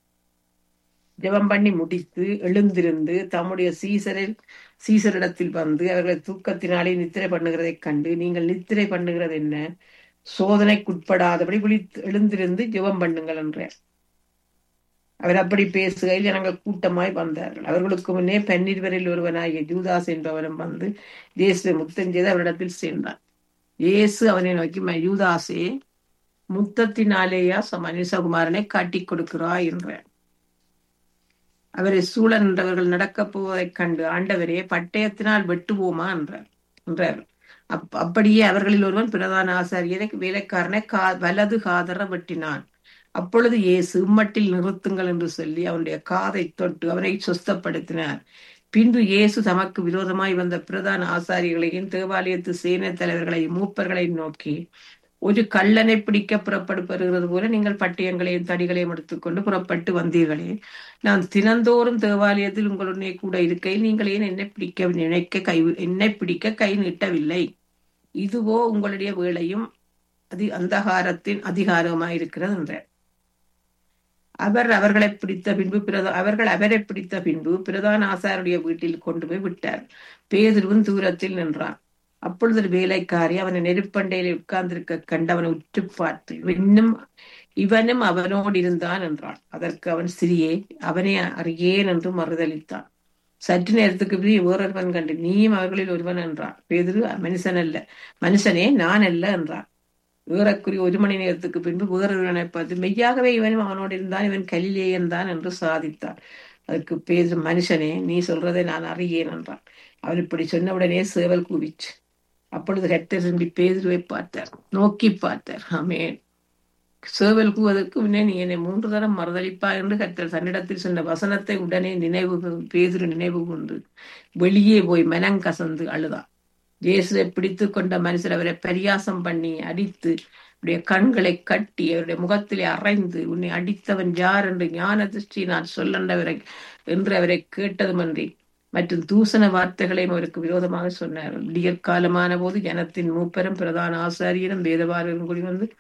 ஜெபம் பண்ணி முடித்து எழுந்திருந்து தம்முடைய சீசரில் சீசரிடத்தில் வந்து அவர்களை தூக்கத்தினாலே நித்திரை பண்ணுகிறதைக் கண்டு நீங்கள் நித்திரை பண்ணுகிறது என்ன சோதனைக்குட்படாதபடி விழித்து எழுந்திருந்து ஜெபம் பண்ணுங்கள் என்றார் அவர் அப்படி பேசுகையில் ஜனங்கள் கூட்டமாய் வந்தார்கள் அவர்களுக்கு முன்னே பன்னிருவரில் ஒருவனாகிய ஜூதாஸ் என்பவனும் வந்து இயேசுவை முத்தம் செய்து அவரிடத்தில் சேர்ந்தார் இயேசு அவனை நோக்கி யூதாசே முத்தத்தினாலேயா மனுஷகுமாரனை காட்டிக் கொடுக்கிறாய் என்றார் அவரை சூழ நின்றவர்கள் நடக்கப் போவதைக் கண்டு ஆண்டவரே பட்டயத்தினால் வெட்டுவோமா என்றார் என்றார் அப் அப்படியே அவர்களில் ஒருவன் பிரதான ஆசாரியனை வேலைக்காரனை கா வலது காதர வெட்டினான் அப்பொழுது இயேசு இம்மட்டில் நிறுத்துங்கள் என்று சொல்லி அவனுடைய காதை தொட்டு அவனை சுஸ்தப்படுத்தினார் பின்பு இயேசு தமக்கு விரோதமாய் வந்த பிரதான ஆசாரிகளையும் தேவாலயத்து சேனை தலைவர்களையும் மூப்பர்களையும் நோக்கி ஒரு கள்ளனை பிடிக்க புறப்படுகிறது போல நீங்கள் பட்டயங்களையும் தடிகளையும் எடுத்துக்கொண்டு புறப்பட்டு வந்தீர்களே நான் தினந்தோறும் தேவாலயத்தில் உங்களுடனே கூட இருக்கையில் நீங்கள் ஏன் என்னை பிடிக்க நினைக்க கை என்னை பிடிக்க கை நீட்டவில்லை இதுவோ உங்களுடைய வேலையும் அதி அந்தகாரத்தின் அதிகாரமாயிருக்கிறது என்றார் அவர் அவர்களை பிடித்த பின்பு பிரதா அவர்கள் அவரை பிடித்த பின்பு பிரதான ஆசாருடைய வீட்டில் கொண்டு போய் விட்டார் பேதுருவும் தூரத்தில் நின்றான் அப்பொழுது ஒரு வேலைக்காரி அவனை நெருப்பண்டையில உட்கார்ந்திருக்க கண்டு அவனை உற்று பார்த்து இன்னும் இவனும் அவனோடு இருந்தான் என்றான் அதற்கு அவன் சிறியே அவனை அறியேன் என்று மறுதளித்தான் சற்று நேரத்துக்கு பிறகு வேறொருவன் கண்டு நீயும் அவர்களில் ஒருவன் என்றான் பேதுரு மனுஷன் அல்ல மனுஷனே நான் அல்ல என்றான் ஏறக்குரிய ஒரு மணி நேரத்துக்கு பின்பு வேறொருவனை பார்த்து மெய்யாகவே இவனும் அவனோடு இருந்தான் இவன் கலிலேயன் தான் என்று சாதித்தான் அதற்கு பேது மனுஷனே நீ சொல்றதை நான் அறியேன் என்றான் அவன் இப்படி சொன்னவுடனே சேவல் கூவிச்சு அப்பொழுது கட்டர் திரும்பி பேதுருவை பார்த்தார் நோக்கி பார்த்தார் ஆமேன் சேவல் கூவதற்கு முன்னே நீ என்னை மூன்று தரம் மறுதளிப்பா என்று கத்தர் தன்னிடத்தில் சொன்ன வசனத்தை உடனே நினைவு பேதுரு நினைவு கொண்டு வெளியே போய் மனம் கசந்து அழுதான் இயேசுவை பிடித்து கொண்ட மனுஷர் அவரை பரியாசம் பண்ணி அடித்து அவருடைய கண்களை கட்டி அவருடைய முகத்திலே அரைந்து உன்னை அடித்தவன் யார் என்று ஞான திருஷ்டி நான் சொல்லண்டவரை என்று அவரை கேட்டதுமன்றி மற்றும் தூசண வார்த்தைகளையும் அவருக்கு விரோதமாக சொன்னார் விடியற் காலமான போது ஜனத்தின் மூப்பரும் பிரதான ஆசாரியரும் வேதவாரரும் கூடி வந்து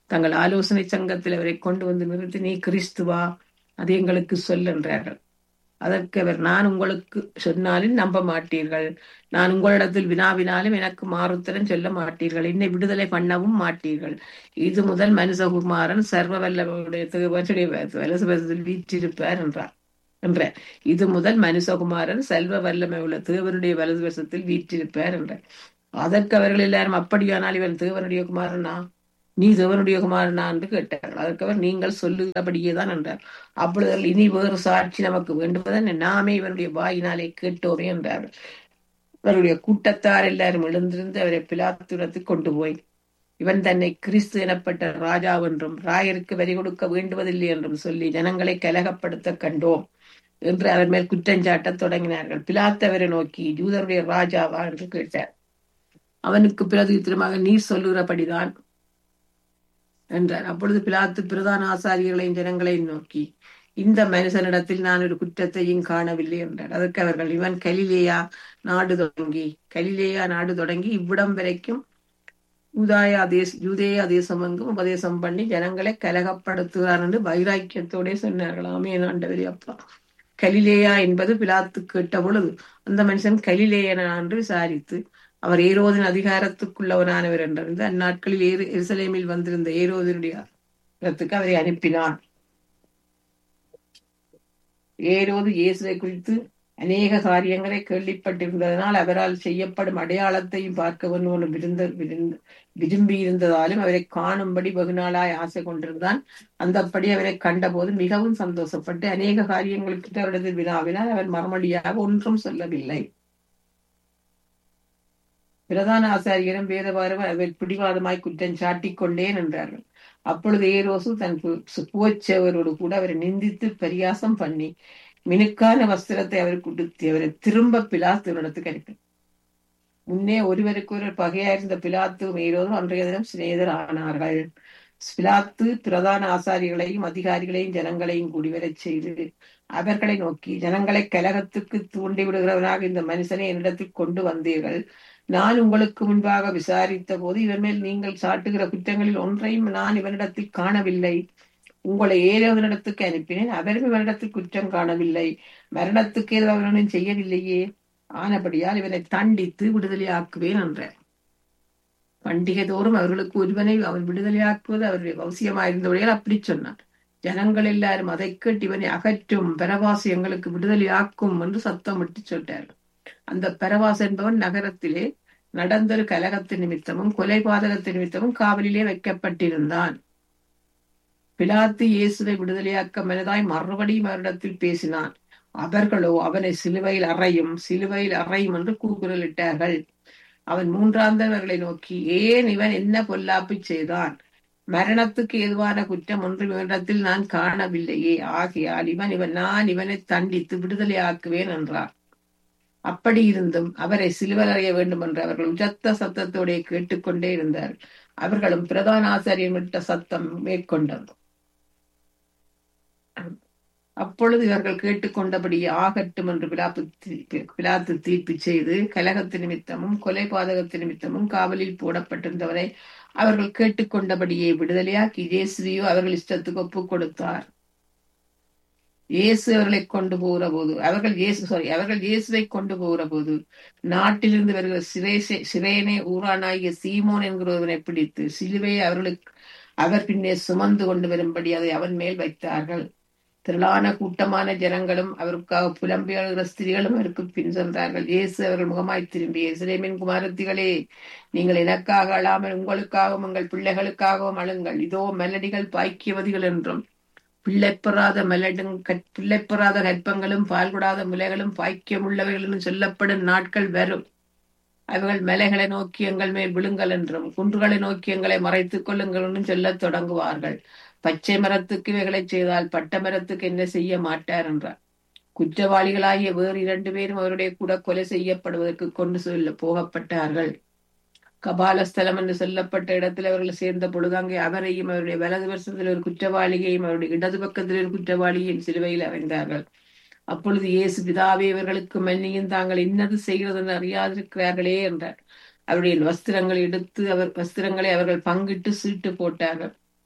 தங்கள் ஆலோசனை சங்கத்தில் அவரை கொண்டு வந்து நிறுத்தி நீ கிறிஸ்துவா அது எங்களுக்கு சொல்லுன்றார்கள் அதற்கு அவர் நான் உங்களுக்கு சொன்னாலும் நம்ப மாட்டீர்கள் நான் உங்களிடத்தில் வினாவினாலும் எனக்கு மாறுத்தரம் சொல்ல மாட்டீர்கள் என்னை விடுதலை பண்ணவும் மாட்டீர்கள் இது முதல் மனுஷகுமாரன் சர்வ வல்லவருடைய தேவனுடைய வலசுபதத்தில் வீற்றிருப்பார் என்றார் என்ற இது முதல் மனுஷகுமாரன் செல்வ வல்லமை உள்ள தேவனுடைய வலது வருஷத்தில் வீற்றிருப்பார் என்றார் அதற்கு அவர்கள் எல்லாரும் அப்படியானால் இவன் தேவனுடைய குமாரனா நீ தேவனுடைய குமாரனா என்று கேட்டார்கள் அதற்கு அவர் நீங்கள் சொல்லுகிறபடியே தான் என்றார் அப்பொழுது இனி வேறு சாட்சி நமக்கு வேண்டுவதன் நாமே இவனுடைய வாயினாலே கேட்டோமே என்றார்கள் அவருடைய கூட்டத்தார் எல்லாரும் எழுந்திருந்து அவரை பிலாத்துரத்துக்கு கொண்டு போய் இவன் தன்னை கிறிஸ்து எனப்பட்ட ராஜா என்றும் ராயருக்கு வரி கொடுக்க வேண்டுவதில்லை என்றும் சொல்லி ஜனங்களை கலகப்படுத்த கண்டோம் என்று அவர் மேல் குற்றஞ்சாட்டத் தொடங்கினார்கள் பிலாத்து அவரை நோக்கி யூதருடைய ராஜாவா என்று கேட்டார் அவனுக்கு பிரதித்திரமாக நீர் சொல்லுகிறபடிதான் என்றார் அப்பொழுது பிலாத்து பிரதான ஆசாரியர்களையும் ஜனங்களையும் நோக்கி இந்த மனுஷனிடத்தில் நான் ஒரு குற்றத்தையும் காணவில்லை என்றார் அதற்கு அவர்கள் இவன் கலிலேயா நாடு தொடங்கி கலிலேயா நாடு தொடங்கி இவ்விடம் வரைக்கும் யூதாயா தேச யூதேயா தேசம் எங்கும் உபதேசம் பண்ணி ஜனங்களை கலகப்படுத்துகிறார் என்று வைராக்கியத்தோட சொன்னார்கள் ஆமே ஆண்டவரே அப்பா கலிலேயா என்பது பிலாத்து கேட்ட பொழுது அந்த மனுஷன் கலிலேயனா என்று விசாரித்து அவர் ஏரோதின் அதிகாரத்துக்குள்ளவனானவர் என்றிருந்து அந்நாட்களில் ஏறு எருசலேமில் வந்திருந்த ஏரோதனுடைய இடத்துக்கு அவரை அனுப்பினான் ஏரோது இயேசுவை குறித்து அநேக காரியங்களை கேள்விப்பட்டிருந்ததனால் அவரால் செய்யப்படும் அடையாளத்தையும் பார்க்க வேண்டும் விருந்த விருந்த விரும்பி இருந்ததாலும் அவரை காணும்படி வெகு நாளாய் ஆசை கொண்டிருந்தான் அந்தப்படி அவரை கண்டபோது மிகவும் சந்தோஷப்பட்டு அநேக காரியங்களுக்கு அவரது வினாவினால் அவர் மறுமொழியாக ஒன்றும் சொல்லவில்லை பிரதான ஆசாரியரும் வேதவாரம் அவர் பிடிவாதமாய் குற்றம் சாட்டிக் கொண்டேன் என்றார்கள் அப்பொழுது ஏரோசு தன் புவச்சவரோடு கூட அவரை நிந்தித்து பரியாசம் பண்ணி மினுக்கான வஸ்திரத்தை அவர் கொடுத்து அவரை திரும்ப பிலாத்துவனிடத்துக்கு அனுப்பி முன்னே ஒருவருக்கு ஒருவர் பகையாயிருந்த பிலாத்தும் ஏரோதும் அன்றைய தினம் சிநேகர் ஆனார்கள் பிலாத்து பிரதான ஆசாரிகளையும் அதிகாரிகளையும் ஜனங்களையும் கூடிவரச் செய்து அவர்களை நோக்கி ஜனங்களை கலகத்துக்கு தூண்டி விடுகிறவனாக இந்த மனுஷனை என்னிடத்தில் கொண்டு வந்தீர்கள் நான் உங்களுக்கு முன்பாக விசாரித்த போது இவன் மேல் நீங்கள் சாட்டுகிற குற்றங்களில் ஒன்றையும் நான் இவனிடத்தில் காணவில்லை உங்களை ஏழவனிடத்துக்கு அனுப்பினேன் அவரும் இவனிடத்தில் குற்றம் காணவில்லை மரணத்துக்கு ஏதோ அவனும் செய்யவில்லையே ஆனபடியால் இவனை தண்டித்து விடுதலையாக்குவேன் என்றார் பண்டிகை தோறும் அவர்களுக்கு ஒருவனை அவன் விடுதலையாக்குவது அவருடைய அவசியமாயிருந்தவரையால் அப்படி சொன்னார் ஜனங்கள் எல்லாரும் அதை கேட்டு இவனை அகற்றும் பரவாசி எங்களுக்கு விடுதலையாக்கும் என்று சத்தமிட்டு சொல்றார் அந்த பரவாஸ் என்பவன் நகரத்திலே நடந்தொரு கலகத்து நிமித்தமும் கொலை பாதகத்து நிமித்தமும் காவலிலே வைக்கப்பட்டிருந்தான் பிலாத்து இயேசுவை விடுதலையாக்க மனதாய் மறுபடியும் அவரிடத்தில் பேசினான் அவர்களோ அவனை சிலுவையில் அறையும் சிலுவையில் அறையும் என்று கூக்குரலிட்டார்கள் அவன் மூன்றாந்தவர்களை நோக்கி ஏன் இவன் என்ன பொல்லாப்பு செய்தான் மரணத்துக்கு ஏதுவான குற்றம் ஒன்று இவனிடத்தில் நான் காணவில்லையே ஆகையால் இவன் இவன் நான் இவனை தண்டித்து விடுதலையாக்குவேன் என்றார் அப்படி இருந்தும் அவரை சிலுவர் அறிய வேண்டும் என்று அவர்கள் உஜத்த சத்தத்தோടെ கேட்டுக்கொண்டே இருந்தார் அவர்களும் பிரதான ஆசாரியன் விட்ட சத்தம் மேற்கொண்டது அப்பொழுது இவர்கள் கேட்டுக்கொண்டபடி ஆகட்டும் என்று பிலாத்து பிலாத்து தீர்ப்பு செய்து கலகத்து நிமித்தமும் கொலை பாதகத்து நிமித்தமும் காவலில் போடப்பட்டிருந்தவரை அவர்கள் கேட்டுக்கொண்டபடியே விடுதலையாக்கி இயேசுவையோ அவர்கள் இஷ்டத்துக்கு ஒப்புக் கொடுத்தார் இயேசு அவர்களை கொண்டு போகிற போது அவர்கள் இயேசு சாரி அவர்கள் இயேசுவை கொண்டு போகிற போது நாட்டிலிருந்து வருகிற சிரேசே சிரேனே ஊரானாகிய சீமோன் என்கிறவனை பிடித்து சிலுவையை அவர்களுக்கு அவர் பின்னே சுமந்து கொண்டு வரும்படி அதை அவன் மேல் வைத்தார்கள் திரளான கூட்டமான ஜனங்களும் அவருக்காக புலம்பெயர்கிற ஸ்திரீகளும் அவருக்கு பின் சென்றார்கள் இயேசு அவர்கள் முகமாய் திரும்பி இஸ்ரேமின் குமாரத்திகளே நீங்கள் எனக்காக அழாமல் உங்களுக்காகவும் உங்கள் பிள்ளைகளுக்காகவும் அழுங்கள் இதோ மெலடிகள் பாய்க்கியவதிகள் என்றும் பிள்ளை பெறாத மெலடும் பிள்ளை பெறாத கற்பங்களும் பால்கூடாத முலைகளும் பாய்க்கியம் உள்ளவைகள் என்று சொல்லப்படும் நாட்கள் வரும் அவர்கள் மலைகளை நோக்கி எங்கள் மேல் விழுங்கள் என்றும் குன்றுகளை நோக்கி எங்களை மறைத்துக் கொள்ளுங்கள் என்றும் சொல்லத் தொடங்குவார்கள் பச்சை மரத்துக்கு இவைகளை செய்தால் பட்ட மரத்துக்கு என்ன செய்ய மாட்டார் என்றார் குற்றவாளிகளாகிய வேறு இரண்டு பேரும் அவருடைய கூட கொலை செய்யப்படுவதற்கு கொண்டு செல்ல போகப்பட்டார்கள் கபாலஸ்தலம் என்று சொல்லப்பட்ட இடத்தில் அவர்கள் சேர்ந்த பொழுது அங்கே அவரையும் அவருடைய வலது வருஷத்தில் ஒரு குற்றவாளியையும் அவருடைய இடது பக்கத்தில் ஒரு குற்றவாளியையும் சிலுவையில் அறைந்தார்கள் அப்பொழுது இயேசு பிதாவே இவர்களுக்கு மன்னியும் தாங்கள் இன்னது செய்கிறது என்று அறியாதிருக்கிறார்களே என்றார் அவருடைய வஸ்திரங்களை எடுத்து அவர் வஸ்திரங்களை அவர்கள் பங்கிட்டு சீட்டு போட்டார்கள்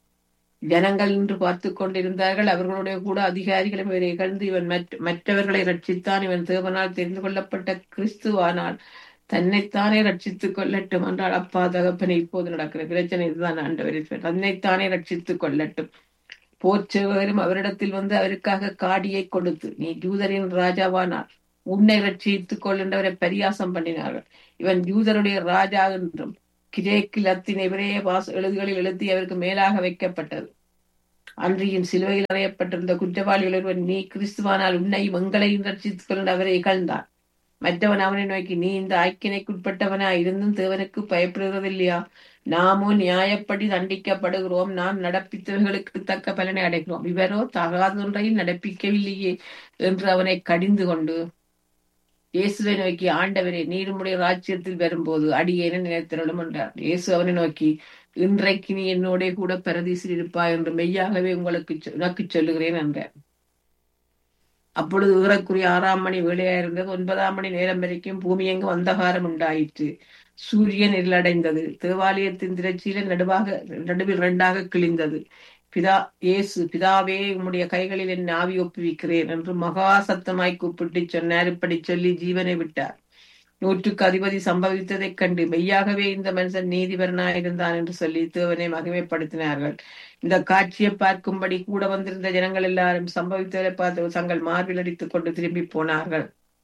ஜனங்கள் நின்று பார்த்து கொண்டிருந்தார்கள் அவர்களுடைய கூட அதிகாரிகளும் இவரை இகழ்ந்து இவன் மற்ற- மற்றவர்களை ரட்சித்தான் இவன் தேவனால் தெரிந்து கொள்ளப்பட்ட கிறிஸ்துவானால் தன்னைத்தானே ரட்சித்துக் கொள்ளட்டும் என்றால் அப்பா தகப்பனை இப்போது நடக்கிற பிரச்சனை இதுதான் ஆண்டவரே தன்னைத்தானே ரட்சித்துக் கொள்ளட்டும் போர்ச்சவரும் அவரிடத்தில் வந்து அவருக்காக காடியை கொடுத்து நீ யூதரின் ராஜாவானார் உன்னை ரட்சித்துக் கொள்கின்றவரை பரியாசம் பண்ணினார்கள் இவன் யூதருடைய ராஜா என்றும் கிரேக்கு லத்தின் எவரே வாச எழுதுகளில் எழுதி அவருக்கு மேலாக வைக்கப்பட்டது அன்றியும் சிலுவையில் அறையப்பட்டிருந்த குற்றவாளிகள் ஒருவன் நீ கிறிஸ்துவானால் உன்னையும் எங்களையும் ரட்சித்துக் கொள்ள அவரை இகழ்ந்தான் மற்றவன் அவனை நோக்கி நீ இந்த ஐக்கியனைக்குட்பட்டவனா இருந்தும் தேவனுக்கு பயப்படுகிறதில்லையா நாமோ நியாயப்படி தண்டிக்கப்படுகிறோம் நாம் நடப்பித்தவர்களுக்கு தக்க பலனை அடைகிறோம் இவரோ தகாதொன்றையும் நடப்பிக்கவில்லையே என்று அவனை கடிந்து கொண்டு இயேசுவை நோக்கி ஆண்டவரே நீருமுடைய ராஜ்யத்தில் வரும்போது அடியேன நினைத்திரளும் என்றார் இயேசு அவனை நோக்கி இன்றைக்கு நீ என்னோட கூட பரதீசில் இருப்பாய் என்று மெய்யாகவே உங்களுக்கு சொ- உனக்கு சொல்லுகிறேன் என்றார் அப்பொழுது ஏறக்குறைய ஆறாம் மணி வேளையாயிருந்தது ஒன்பதாம் மணி நேரம் வரைக்கும் பூமி எங்கும் அந்தகாரம் உண்டாயிற்று சூரியன் இருளடைந்தது தேவாலயத்தின் திரட்சியில நடுவாக நடுவில் இரண்டாக கிழிந்தது பிதா இயேசு பிதாவே உம்முடைய கைகளில் என் ஆவி ஒப்புவிக்கிறேன் என்று மகா சத்தமாய் கூப்பிட்டு சொன்னார் இப்படி சொல்லி ஜீவனை விட்டார் நூற்றுக்கு அதிபதி சம்பவித்ததைக் கண்டு மெய்யாகவே இந்த மனுஷன் நீதிபரனாயிருந்தான் என்று சொல்லி தேவனை மகிமைப்படுத்தினார்கள் இந்த காட்சியை பார்க்கும்படி கூட வந்திருந்த ஜனங்கள் எல்லாரும் சம்பவித்ததை பார்த்து தங்கள் மார்பில் அடித்துக் கொண்டு திரும்பி போனார்கள்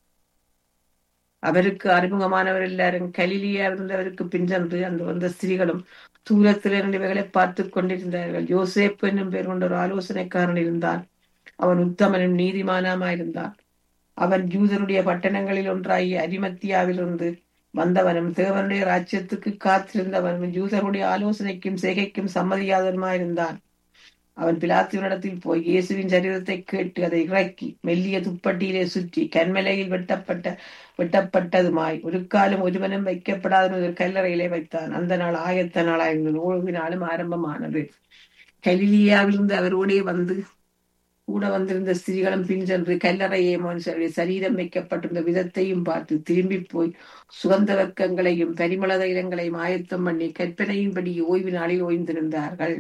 அவருக்கு அறிமுகமானவர் எல்லாரும் கலிலியா இருந்தவருக்கு பின்சென்று அந்த வந்த ஸ்திரீகளும் தூரத்தில் இருந்து இவைகளை பார்த்து கொண்டிருந்தார்கள் யோசேப் என்னும் பேர் கொண்ட ஒரு ஆலோசனைக்காரன் இருந்தான் அவன் உத்தமனும் நீதிமானமாயிருந்தான் அவன் யூதருடைய பட்டணங்களில் ஒன்றாகிய அரிமத்தியாவிலிருந்து வந்தவனும் தேவனுடைய ராஜ்யத்துக்கு காத்திருந்தவனும் யூதருடைய ஆலோசனைக்கும் செய்கைக்கும் சம்மதியாதவனுமாயிருந்தான் அவன் பிலாத்துவனிடத்தில் போய் இயேசுவின் சரீரத்தை கேட்டு அதை இறக்கி மெல்லிய துப்பட்டியிலே சுற்றி கண்மலையில் வெட்டப்பட்ட வெட்டப்பட்டதுமாய் ஒரு காலம் ஒருவனும் வைக்கப்படாத ஒரு கல்லறையிலே வைத்தான் அந்த நாள் ஆயத்த நாளாயிருந்தது ஓய்வு நாளும் ஆரம்பமானது கலிலியாவிலிருந்து அவரோடே வந்து கூட வந்திருந்த ஸ்திரீகளும் பின் சென்று கல்லறையை மனுஷருடைய சரீரம் வைக்கப்பட்டிருந்த விதத்தையும் பார்த்து திரும்பி போய் சுகந்த வர்க்கங்களையும் பரிமள தைலங்களையும் ஆயத்தம் பண்ணி கற்பனையின்படி ஓய்வு நாளில் ஓய்ந்திருந்தார்கள்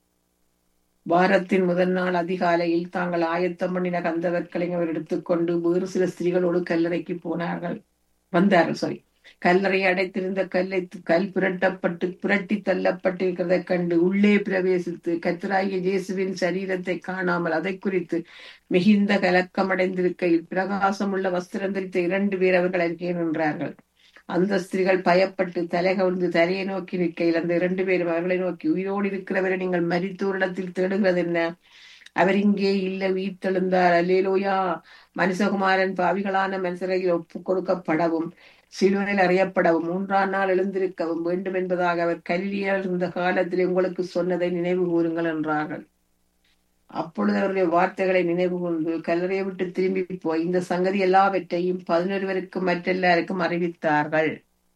வாரத்தின் முதல் நாள் அதிகாலையில் தாங்கள் ஆயத்தம் பண்ணின கந்தவர்களை அவர் எடுத்துக்கொண்டு வேறு சில ஸ்திரீகளோடு கல்லறைக்கு போனார்கள் வந்தார்கள் சாரி கல்லறை அடைத்திருந்த கல்லை கல் புரட்டப்பட்டு புரட்டி தள்ளப்பட்டிருக்கிறதைக் கண்டு உள்ளே பிரவேசித்து கத்தராகிய இயேசுவின் சரீரத்தை காணாமல் அதை குறித்து மிகுந்த கலக்கமடைந்திருக்கையில் பிரகாசமுள்ள வஸ்திரம் தரித்த இரண்டு பேர் அவர்கள் அருகே நின்றார்கள் அந்த ஸ்திரீகள் பயப்பட்டு தலை கவிழ்ந்து தலையை நோக்கி நிற்கையில் அந்த இரண்டு பேரும் அவர்களை நோக்கி உயிரோடு இருக்கிறவரை நீங்கள் மரித்தோரிடத்தில் தேடுகிறது என்ன அவர் இங்கே இல்லை உயிர்த்தெழுந்தார் அல்லேலோயா மனுஷகுமாரன் பாவிகளான மனுஷரையில் ஒப்பு கொடுக்கப்படவும் சிலுவையில் அறியப்படவும் மூன்றாம் நாள் எழுந்திருக்கவும் வேண்டும் என்பதாக அவர் கல்வியால் இருந்த காலத்தில் உங்களுக்கு சொன்னதை நினைவு கூறுங்கள் என்றார்கள் அப்பொழுது அவருடைய வார்த்தைகளை நினைவு கொண்டு கல்லறையை விட்டு திரும்பி போய் இந்த சங்கதி எல்லாவற்றையும் பதினொருவருக்கும் மற்றெல்லாருக்கும் அறிவித்தார்கள்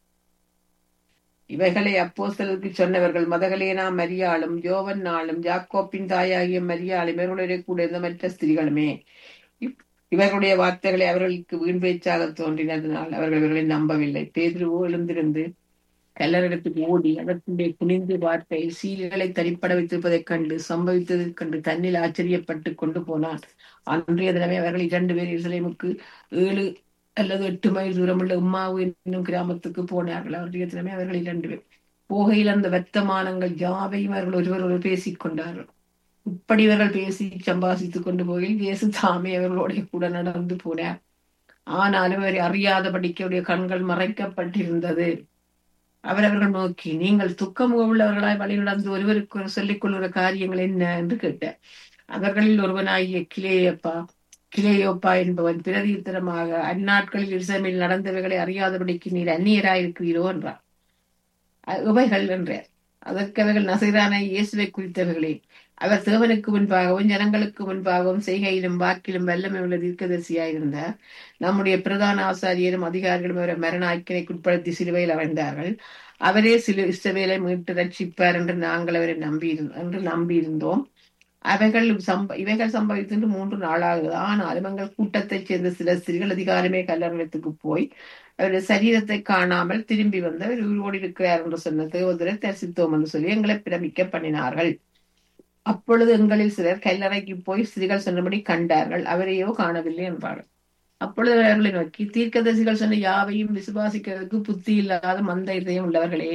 இவைகளை அப்போஸ்தலருக்கு சொன்னவர்கள் மதகலேனா மரியாளும் யோவன் நாளும் ஜாக்கோப்பின் தாயாகிய மரியாளும் இவர்களுடைய கூட இருந்த மற்ற ஸ்திரீகளுமே இப்- இவர்களுடைய வார்த்தைகளை அவர்களுக்கு வீண் பேச்சாக தோன்றினதனால் அவர்கள் இவர்களை நம்பவில்லை பேதுருவோ எழுந்திருந்து கல்லறிடத்துக்கு ஓடி அதற்குள்ளே குனிந்து வார்த்தை சீல்களை தனிப்பட வைத்திருப்பதைக் கண்டு சம்பவித்ததைக் கண்டு தன்னில் ஆச்சரியப்பட்டு கொண்டு போனான் அன்றைய தினமே அவர்கள் இரண்டு பேர் இஸ்லேமுக்கு ஏழு அல்லது எட்டு மைல் தூரமுள்ள உம்மாவு என்னும் கிராமத்துக்கு போனார்கள் அன்றைய தினமே அவர்கள் இரண்டு பேர் போகையில் அந்த வர்த்தமானங்கள் யாவையும் அவர்கள் ஒருவர் ஒருவர் பேசிக் கொண்டார்கள் இப்படி இவர்கள் பேசி சம்பாசித்துக் கொண்டு போகையில் இயேசு தாமே அவர்களோட கூட நடந்து போனார் ஆனாலும் அவரை அறியாதபடிக்கு அவருடைய கண்கள் மறைக்கப்பட்டிருந்தது அவர் அவர்கள் நோக்கி நீங்கள் துக்கம் உள்ளவர்களாய் வழி நடந்து ஒருவருக்கு ஒரு சொல்லிக் கொள்கிற காரியங்கள் என்ன என்று கேட்டார் அவர்களில் ஒருவனாகிய கிளேயப்பா கிளேயோப்பா என்பவன் பிரதியுத்தரமாக அந்நாட்களில் இசைமில் நடந்தவைகளை அறியாதபடிக்கு நீர் அந்நியராயிருக்கிறீரோ என்றார் அ- இவைகள் என்றார் அதற்கு அவைகள் நசைரான இயேசுவை குறித்தவைகளே அவர் தேவனுக்கு முன்பாகவும் ஜனங்களுக்கு முன்பாகவும் செய்கையிலும் வாக்கிலும் வல்லமை உள்ள தீர்க்கதரிசியாயிருந்தார் நம்முடைய பிரதான ஆசாரியரும் அதிகாரிகளும் அவரை மரண ஆக்கினைக்குட்படுத்தி சிலுவையில் அடைந்தார்கள் அவரே சிலு இஸ்ரவேலை மீட்டு ரட்சிப்பார் என்று நாங்கள் அவரை நம்பி என்று நம்பியிருந்தோம் அவைகள் சம்ப இவைகள் சம்பவித்து மூன்று நாளாகுது ஆனாலும் எங்கள் கூட்டத்தைச் சேர்ந்த சில ஸ்திரீகள் அதிகாரமே கல்லறத்துக்கு போய் அவருடைய சரீரத்தை காணாமல் திரும்பி வந்து அவர் உயிரோடு இருக்கிறார் என்று சொன்ன தேவதரை தரிசித்தோம் என்று சொல்லி எங்களை பிரமிக்க பண்ணினார்கள் அப்பொழுது எங்களில் சிலர் கல்லறைக்கு போய் ஸ்திரீகள் சொன்னபடி கண்டார்கள் அவரையோ காணவில்லை என்றார்கள் அப்பொழுது அவர்களை நோக்கி தீர்க்கதரிசிகள் சொன்ன யாவையும் விசுவாசிக்கிறதுக்கு புத்தி இல்லாத மந்த இதயம் உள்ளவர்களே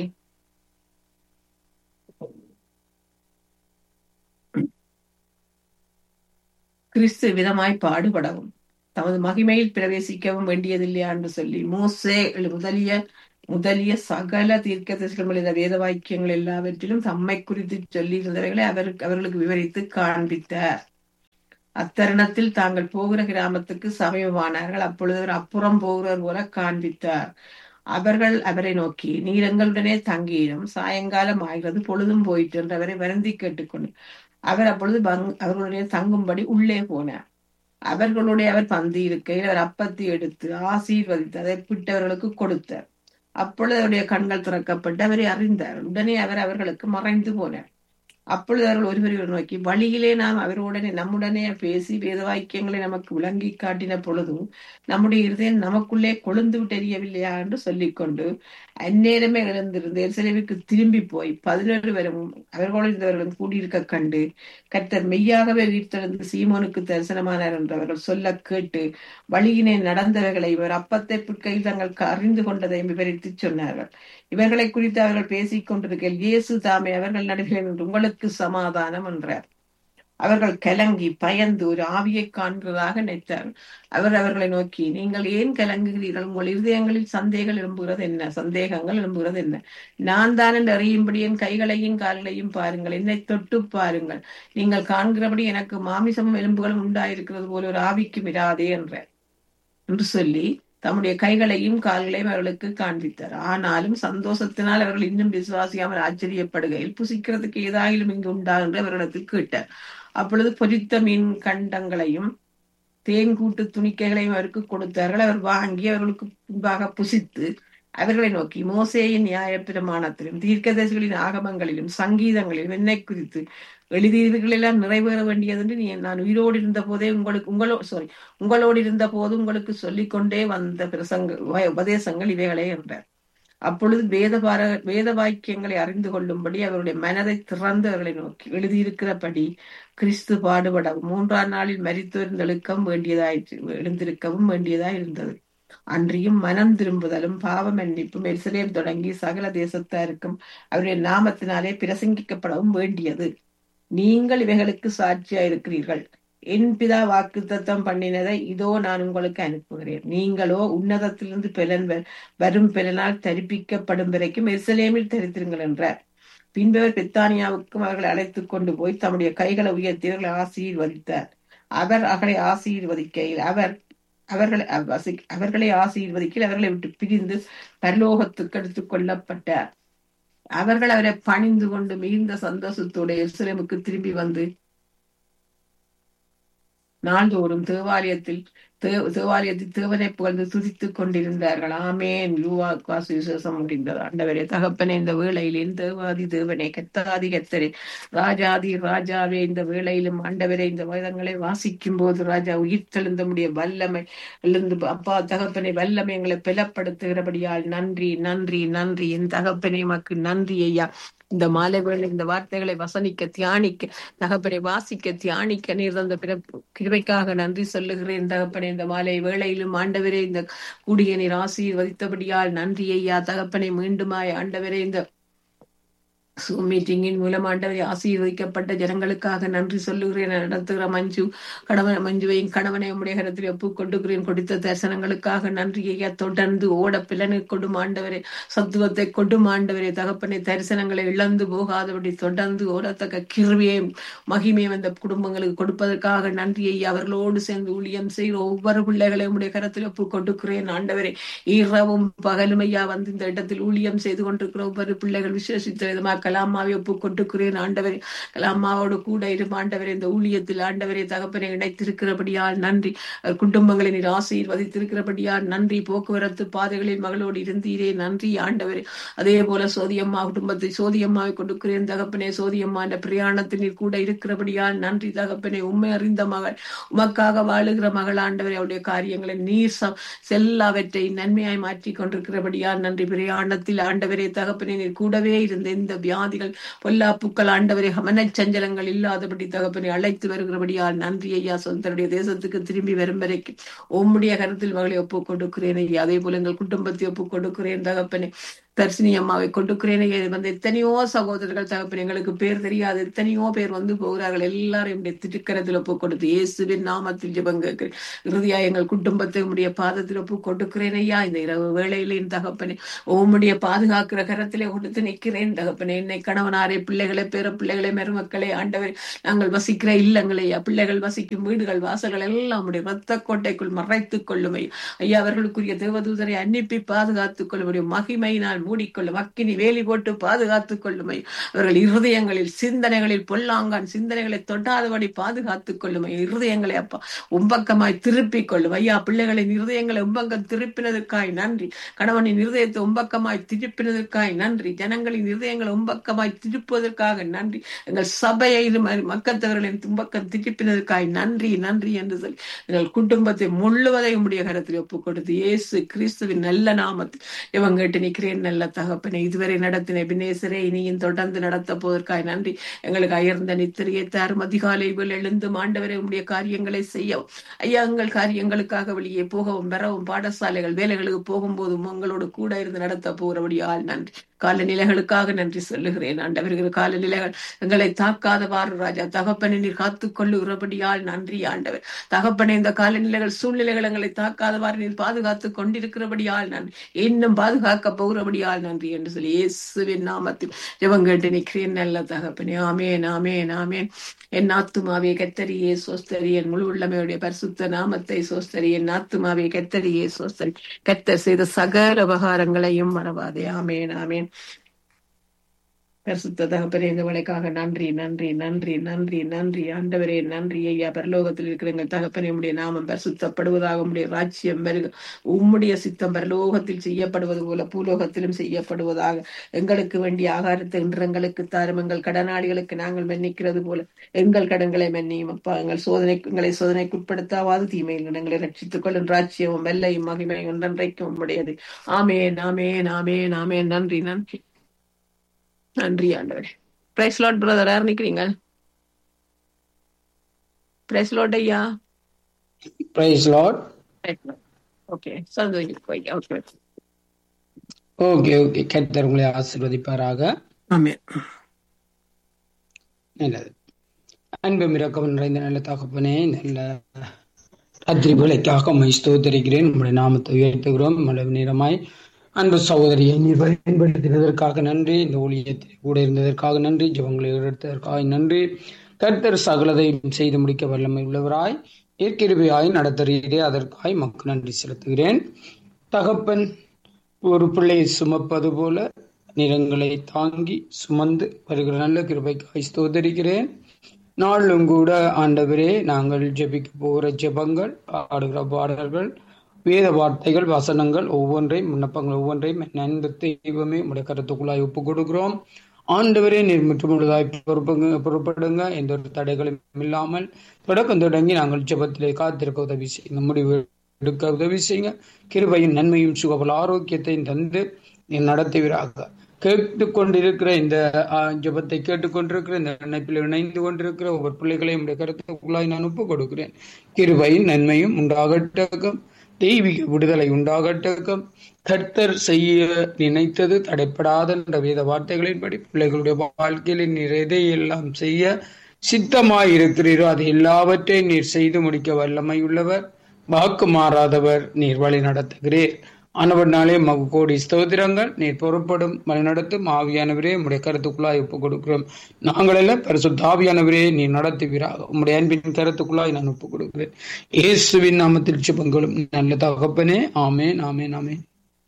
கிறிஸ்து விதமாய் பாடுபடவும் தமது மகிமையில் பிரவேசிக்கவும் வேண்டியதில்லையா என்று சொல்லி மோசே முதலிய முதலிய சகல தீர்க்கதரிசிகள் இந்த வேத வாக்கியங்கள் எல்லாவற்றிலும் தம்மை குறித்து சொல்லி இருந்தவைகளை அவருக்கு அவர்களுக்கு விவரித்து காண்பித்தார் அத்தருணத்தில் தாங்கள் போகிற கிராமத்துக்கு சமயமானார்கள் அப்பொழுது அவர் அப்புறம் போகிறவர் போல காண்பித்தார் அவர்கள் அவரை நோக்கி நீர் எங்களுடனே தங்கியிடும் சாயங்காலம் ஆகிறது பொழுதும் போயிட்டு என்று அவரை வருந்தி கேட்டுக்கொண்டு அவர் அப்பொழுது அவர்களுடைய தங்கும்படி உள்ளே போனார் அவர்களுடைய அவர் பந்து இருக்கையில் அவர் அப்பத்தை எடுத்து ஆசீர்வதித்து அதை பிட்டவர்களுக்கு கொடுத்தார் அப்பொழுது அவருடைய கண்கள் திறக்கப்பட்டு அவரை அறிந்தார் உடனே அவர் அவர்களுக்கு மறைந்து போனார் அப்பொழுது அவர்கள் ஒருவரை நோக்கி வழியிலே நாம் அவருடனே நம்முடனே பேசி வேத வாக்கியங்களை நமக்கு விளங்கி காட்டின பொழுதும் நம்முடைய இருதயம் நமக்குள்ளே கொழுந்து விட்டெறியவில்லையா என்று சொல்லிக்கொண்டு அந்நேரமே எழுந்திருந்து எருசலேமுக்கு திரும்பி போய் பதினொரு வரும் அவர்களோடு இருந்தவர்களும் கூடியிருக்க கண்டு கர்த்தர் மெய்யாகவே உயிர்த்தெழுந்து சீமோனுக்கு தரிசனமானார் என்று அவர்கள் சொல்ல கேட்டு வழியினே நடந்தவர்களை இவர் அப்பத்தை புட்கையில் தங்கள் அறிந்து கொண்டதை விவரித்து சொன்னார்கள் இவர்களை குறித்து அவர்கள் பேசிக் கொண்டிருக்கையில் இயேசு தாமே அவர்கள் நடுவில் என்று உங்களுக்கு சமாதானம் என்றார் அவர்கள் கலங்கி பயந்து ஒரு ஆவியை காண்கிறதாக நினைத்தார் அவர் அவர்களை நோக்கி நீங்கள் ஏன் கலங்குகிறீர்கள் உங்கள் இருதயங்களில் சந்தேகங்கள் எழும்புகிறது என்ன சந்தேகங்கள் எழும்புகிறது என்ன நான் தான் என்று அறியும்படி என் கைகளையும் கால்களையும் பாருங்கள் என்னை தொட்டு பாருங்கள் நீங்கள் காண்கிறபடி எனக்கு மாமிசமும் எலும்புகளும் உண்டாயிருக்கிறது போல ஒரு ஆவிக்கும் இராதே என்றார் என்று சொல்லி தம்முடைய கைகளையும் கால்களையும் அவர்களுக்கு காண்பித்தார் ஆனாலும் சந்தோஷத்தினால் அவர்கள் இன்னும் விசுவாசியாமல் ஆச்சரியப்படுகையில் புசிக்கிறதுக்கு ஏதாயிலும் இங்கு உண்டா என்று அவர்களுக்கு கேட்டார் அப்பொழுது பொரித்த மீன் கண்டங்களையும் தேன்கூட்டு துணிக்கைகளையும் அவருக்கு கொடுத்தார்கள் அவர் வாங்கி அவர்களுக்கு முன்பாக புசித்து அவர்களை நோக்கி மோசேயின் நியாய பிரமாணத்திலும் தீர்க்கதரிசிகளின் ஆகமங்களிலும் சங்கீதங்களிலும் என்னை குறித்து எழுதியவர்கள் எல்லாம் நிறைவேற வேண்டியது என்று நீ நான் உயிரோடு இருந்த போதே உங்களுக்கு உங்களோ சாரி உங்களோடு இருந்த போது உங்களுக்கு சொல்லிக்கொண்டே வந்த பிரசங்க உபதேசங்கள் இவைகளே என்றார் அப்பொழுது வேதபார வேத வாக்கியங்களை அறிந்து கொள்ளும்படி அவருடைய மனதை திறந்து அவர்களை நோக்கி எழுதியிருக்கிறபடி கிறிஸ்து பாடுபடவும் மூன்றாம் நாளில் மரித்தோர்ந்தெழுக்கம் வேண்டியதாயிற்று எழுந்திருக்கவும் வேண்டியதாய் இருந்தது அன்றியும் மனம் திரும்புதலும் பாவ மன்னிப்பும் எரிசலேம் தொடங்கி சகல தேசத்தாருக்கும் அவருடைய நாமத்தினாலே பிரசங்கிக்கப்படவும் வேண்டியது நீங்கள் இவைகளுக்கு சாட்சியா இருக்கிறீர்கள் என் பிதா வாக்கு தத்தம் பண்ணினதை இதோ நான் உங்களுக்கு அனுப்புகிறேன் நீங்களோ உன்னதத்திலிருந்து பெலன் வரும் பெலனால் தரிப்பிக்கப்படும் வரைக்கும் எருசலேமில் தரித்திருங்கள் என்றார் பின்பவர் பெத்தானியாவுக்கும் அவர்களை அழைத்துக் கொண்டு போய் தம்முடைய கைகளை உயர்த்தி அவர்களை ஆசீர்வதித்தார் அவர் அவர்களை ஆசீர்வதிக்கையில் அவர் அவர்களை அவர்களை ஆசீர்வதிக்கையில் அவர்களை விட்டு பிரிந்து பரலோகத்துக்கு எடுத்துக் கொள்ளப்பட்டார் அவர்கள் அவரை பணிந்து கொண்டு மிகுந்த சந்தோஷத்தோட எருசலேமுக்கு திரும்பி வந்து நாள்தோறும் தேவாலயத்தில் தேவாலயத்தில் தேவனை புகழ்ந்து துதித்துக் கொண்டிருந்தார்கள் ஆமேன் யூவா சுவிசேஷம் முடிந்தது ஆண்டவரே தகப்பனே இந்த வேளையிலும் தேவாதி தேவனே கத்தாதி கத்தரே ராஜாதி ராஜாவே இந்த வேளையிலும் ஆண்டவரே இந்த வேதங்களை வாசிக்கும் போது ராஜா உயிர்த்தெழுந்த முடிய வல்லமை எழுந்து அப்பா தகப்பனை வல்லமை எங்களை பலப்படுத்துகிறபடியால் நன்றி நன்றி நன்றி என் தகப்பனை மக்கு நன்றி ஐயா இந்த மாலை வேளை இந்த வார்த்தைகளை வசனிக்க தியானிக்க தகப்பனை வாசிக்க தியானிக்க நீர் தந்த கிருபைக்காக நன்றி சொல்லுகிறேன் தகப்பனை இந்த மாலை வேளையிலும் ஆண்டவரே இந்த கூடிய நீர் ஆசீர்வதித்தபடியால் நன்றி ஐயா தகப்பனை மீண்டுமாய் ஆண்டவரே இந்த சூம் மீட்டிங்கின் மூலம் ஆண்டவரை ஆசீர்வதிக்கப்பட்ட ஜனங்களுக்காக நன்றி சொல்லுகிறேன் நடத்துகிற மஞ்சு கணவன் மஞ்சுவையும் கணவனை உடைய கரத்தில் ஒப்பு கொண்டுகிறேன் கொடுத்த தரிசனங்களுக்காக நன்றி ஐயா தொடர்ந்து ஓட பிளனை கொடும் ஆண்டவரே சத்துவத்தை கொடும் ஆண்டவரே தகப்பனை தரிசனங்களை இழந்து போகாதபடி தொடர்ந்து ஓடத்தக்க கிருவியையும் மகிமையும் அந்த குடும்பங்களுக்கு கொடுப்பதற்காக நன்றி ஐயா அவர்களோடு சேர்ந்து ஊழியம் செய்கிற ஒவ்வொரு பிள்ளைகளையும் உடைய கரத்தில் ஒப்பு கொண்டுக்கிறேன் ஆண்டவரே இரவும் பகலும் ஐயா வந்து இந்த இடத்தில் ஊழியம் செய்து கொண்டிருக்கிற ஒவ்வொரு பிள்ளைகள் விசேஷித்த விதமாக கலாமாவை ஒப்பு கொண்டுக்கிறேன் ஆண்டவரே கலாமாவோடு கூட இரும் ஆண்டவரே இந்த ஊழியத்தில் ஆண்டவரே தகப்பனை இணைத்திருக்கிறபடியால் நன்றி குடும்பங்களை நீர் ஆசீர்வதித்திருக்கிறபடியால் நன்றி போக்குவரத்து பாதைகளில் மகளோடு இருந்தீரே நன்றி ஆண்டவரே அதே போல சோதியம்மா குடும்பத்தை சோதியம்மாவை கொடுக்கிறேன் தகப்பனே சோதியம்மா என்ற பிரயாணத்தில் நீர் கூட இருக்கிறபடியால் நன்றி தகப்பனே உண்மை அறிந்த மகள் உமக்காக வாழுகிற மகள் ஆண்டவரே அவருடைய காரியங்களை நீர் செல்லாவற்றை நன்மையாய் மாற்றி கொண்டிருக்கிறபடியால் நன்றி பிரயாணத்தில் ஆண்டவரே தகப்பனே நீர் கூடவே இருந்த இந்த வியாதிகள் பொல்லாப்புக்கள் ஆண்டவரை மனச்சஞ்சலங்கள் இல்லாதபடி தகப்பனை அழைத்து வருகிறபடியால் நன்றி ஐயா சொந்தருடைய தேசத்துக்கு திரும்பி வரும் வரைக்கும் உம்முடைய கருத்தில் மகளை ஒப்புக் கொடுக்கிறேன் ஐயா அதே போல எங்கள் குடும்பத்தை ஒப்புக் கொடுக்கிறேன் தகப்பனே தர்சினி அம்மாவை கொண்டுக்கிறேன் வந்து எத்தனையோ சகோதரர்கள் தகப்பன் எங்களுக்கு பேர் தெரியாது எத்தனையோ பேர் வந்து போகிறார்கள் எல்லாரும் திருக்கரத்தில் ஒப்பு கொடுத்து இயேசுவின் நாமத்தில் ஜெபம் கேட்கிறேன் இறுதியா எங்கள் குடும்பத்தை உடைய பாதத்தில் ஒப்பு கொடுக்கிறேன் ஐயா இந்த இரவு வேளையில என் தகப்பனே உம்முடைய பாதுகாக்கிற கரத்திலே கொடுத்து நிற்கிறேன் தகப்பனே என்னை கணவனாரே பிள்ளைகளை பேர பிள்ளைகளை மருமக்களை ஆண்டவர் நாங்கள் வசிக்கிற இல்லங்களை பிள்ளைகள் வசிக்கும் வீடுகள் வாசல்கள் எல்லாம் உடைய ரத்த கோட்டைக்குள் மறைத்துக் கொள்ளும் ஐயா அவர்களுக்குரிய தேவதூதரை அனுப்பி பாதுகாத்துக் கொள்ளும் மகிமையினால் மூடிக்கொள்ளும் அக்கினி வேலி போட்டு பாதுகாத்துக் கொள்ளுமை அவர்கள் இருதயங்களில் சிந்தனைகளில் பொல்லாங்கான் சிந்தனைகளை தொட்டாதபடி பாதுகாத்துக் கொள்ளுமை இருதயங்களை அப்பா உம்பக்கமாய் திருப்பிக் கொள்ளும் ஐயா பிள்ளைகளின் இருதயங்களை உம்பக்கம் திருப்பினதற்காய் நன்றி கணவனின் இருதயத்தை உம்பக்கமாய் திருப்பினதற்காய் நன்றி ஜனங்களின் இருதயங்களை உம்பக்கமாய் திருப்புவதற்காக நன்றி எங்கள் சபையை மக்கத்தவர்களின் தும்பக்கம் திருப்பினதற்காய் நன்றி நன்றி என்று சொல்லி எங்கள் குடும்பத்தை முழுவதையும் உடைய கரத்தில் ஒப்புக் கொடுத்து இயேசு கிறிஸ்துவின் நல்ல நாமத்தில் இவங்க கேட்டு நிற்கிறேன் நல்ல தகப்பனை இதுவரை நடத்தின பினேசரை இனியும் தொடர்ந்து நடத்த போவதற்காய் நன்றி எங்களுக்கு அயர்ந்த நித்திரையை தாரும் அதிகாலைகள் எழுந்து மாண்டவரை உடைய காரியங்களை செய்யவும் ஐயா எங்கள் காரியங்களுக்காக வெளியே போகவும் பெறவும் பாடசாலைகள் வேலைகளுக்கு போகும்போதும் உங்களோடு கூட இருந்து நடத்த போகிறபடியால் நன்றி காலநிலைகளுக்காக நன்றி சொல்லுகிறேன் ஆண்டவர்கள் காலநிலைகள் எங்களை தாக்காதவாறு ராஜா தகப்பனை நீர் காத்துக் கொள்ளுகிறபடியால் நன்றி ஆண்டவர் தகப்பனை இந்த காலநிலைகள் சூழ்நிலைகள் எங்களை தாக்காதவாறு நீர் பாதுகாத்துக் கொண்டிருக்கிறபடியால் நன்றி இன்னும் பாதுகாக்க போகிறபடியால் நன்றி என்று சொல்லி இயேசுவின் நாமத்தில் ஜெபம் கேட்டு நிற்கிறேன் நல்ல தகப்பனே ஆமேன் ஆமேன் ஆமேன் என் ஆத்துமாவே கத்தரியே சோஸ்தரி என் முழு உள்ளமையுடைய பரிசுத்த நாமத்தை சோஸ்தரி என் ஆத்துமாவே கத்தரியே சோஸ்தரி கத்தர் செய்த சகல உபகாரங்களையும் மறவாதே ஆமேன் ஆமேன் பரிசுத்த தகப்பனே இந்த வேலைக்காக நன்றி நன்றி நன்றி நன்றி நன்றி ஆண்டவரே நன்றி ஐயா பரலோகத்தில் இருக்கிற எங்கள் தகப்பனே உடைய நாமம் பரிசுத்தப்படுவதாக உடைய ராஜ்யம் வருக உம்முடைய சித்தம் பரலோகத்தில் செய்யப்படுவது போல பூலோகத்திலும் செய்யப்படுவதாக எங்களுக்கு வேண்டிய ஆகாரத்தை இன்று எங்களுக்கு தாரும் எங்கள் கடனாளிகளுக்கு நாங்கள் மன்னிக்கிறது போல எங்கள் கடன்களை மன்னியும் அப்பா எங்கள் சோதனை எங்களை சோதனைக்கு உட்படுத்தாவாது தீமையில் எங்களை ரட்சித்துக் கொள்ளும் ராஜ்யமும் வெள்ளையும் மகிமையும் ஒன்றன்றைக்கும் உம்முடையது ஆமேன் ஆமேன் ஆமேன் ஆமேன் நன்றி நன்றி நன்றி ஆண்டவரே பிரைஸ் லாட் பிரதர் யார் நிக்கிறீங்க பிரைஸ் லாட் ஐயா பிரைஸ் லாட் ஓகே சொல்லுங்க ஓகே ஓகே ஓகே கர்த்தர் உங்களை ஆசீர்வதிப்பாராக ஆமென் நல்லது அன்பு மிரக்கம் நிறைந்த நல்ல தகப்பனே நல்ல ராத்திரி வேலைக்காக மை ஸ்தோத்தரிக்கிறேன் நம்முடைய நாமத்தை உயர்த்துகிறோம் மழை நேரமாய் அன்பு சகோதரியை நீர் பயன்படுத்தினதற்காக நன்றி இந்த ஊழியத்தில் கூட இருந்ததற்காக நன்றி ஜபங்களை எடுத்ததற்காக நன்றி கர்த்தர் சகலதையும் செய்து முடிக்க வல்லமை உள்ளவராய் இயற்கிருவியாய் நடத்துகிறீரே அதற்காய் மக்கள் நன்றி செலுத்துகிறேன் தகப்பன் ஒரு பிள்ளையை சுமப்பது போல நிறங்களை தாங்கி சுமந்து வருகிற நல்ல கிருபைக்காய் ஸ்தோதரிக்கிறேன் நாளும் கூட ஆண்டவரே நாங்கள் ஜெபிக்க போகிற ஜெபங்கள் பாடுகிற பாடல்கள் வேத வார்த்தைகள் வசனங்கள் ஒவ்வொன்றையும் விண்ணப்பங்கள் ஒவ்வொன்றையும் நண்பு தெய்வமே உடைய கருத்துக்குள்ளாய் ஒப்புக் கொடுக்கிறோம் ஆண்டவரே நீர் முற்றுமுழுதாய் பொறுப்புங்க பொறுப்படுங்க எந்த ஒரு தடைகளும் இல்லாமல் தொடக்கம் தொடங்கி நாங்கள் ஜெபத்திலே காத்திருக்க உதவி செய்யுங்க முடிவு எடுக்க உதவி செய்யுங்க கிருபையும் நன்மையும் சுகபல ஆரோக்கியத்தையும் தந்து நீ நடத்துவீராக கேட்டுக்கொண்டிருக்கிற இந்த ஜபத்தை கேட்டுக்கொண்டிருக்கிற இந்த இணைப்பில் இணைந்து கொண்டிருக்கிற ஒவ்வொரு பிள்ளைகளையும் உடைய கருத்துக்குள்ளாய் நான் ஒப்புக் கொடுக்கிறேன் கிருபையும் நன்மையும் உண்டாகட்டும் தெய்வீக விடுதலை உண்டாகட்டும் கர்த்தர் செய்ய நினைத்தது தடைப்படாத என்ற வேத வார்த்தைகளின்படி பிள்ளைகளுடைய வாழ்க்கையில் நீர் எதையெல்லாம் செய்ய சித்தமாய் இருக்கிறீரோ அது எல்லாவற்றையும் நீர் செய்து முடிக்க வல்லமை உள்ளவர் வாக்கு மாறாதவர் நீர் வழி நடத்துகிறீர் ஆனவர்னாலே மகு கோடி ஸ்தோத்திரங்கள் நீர் பொறுப்படும் வழிநடத்தும் ஆவியானவரே உம்முடைய கருத்துக்குள்ளாய் ஒப்புக் கொடுக்கிறோம் நாங்கள் எல்லாம் பரிசுத்த ஆவியானவரே நீ நடத்துவீராக உம்முடைய அன்பின் கருத்துக்குள்ளாய் நான் ஒப்புக் கொடுக்கிறேன் இயேசுவின் நாமத்தில் சுபங்களும் நல்ல தகப்பனே ஆமேன் ஆமேன் ஆமேன்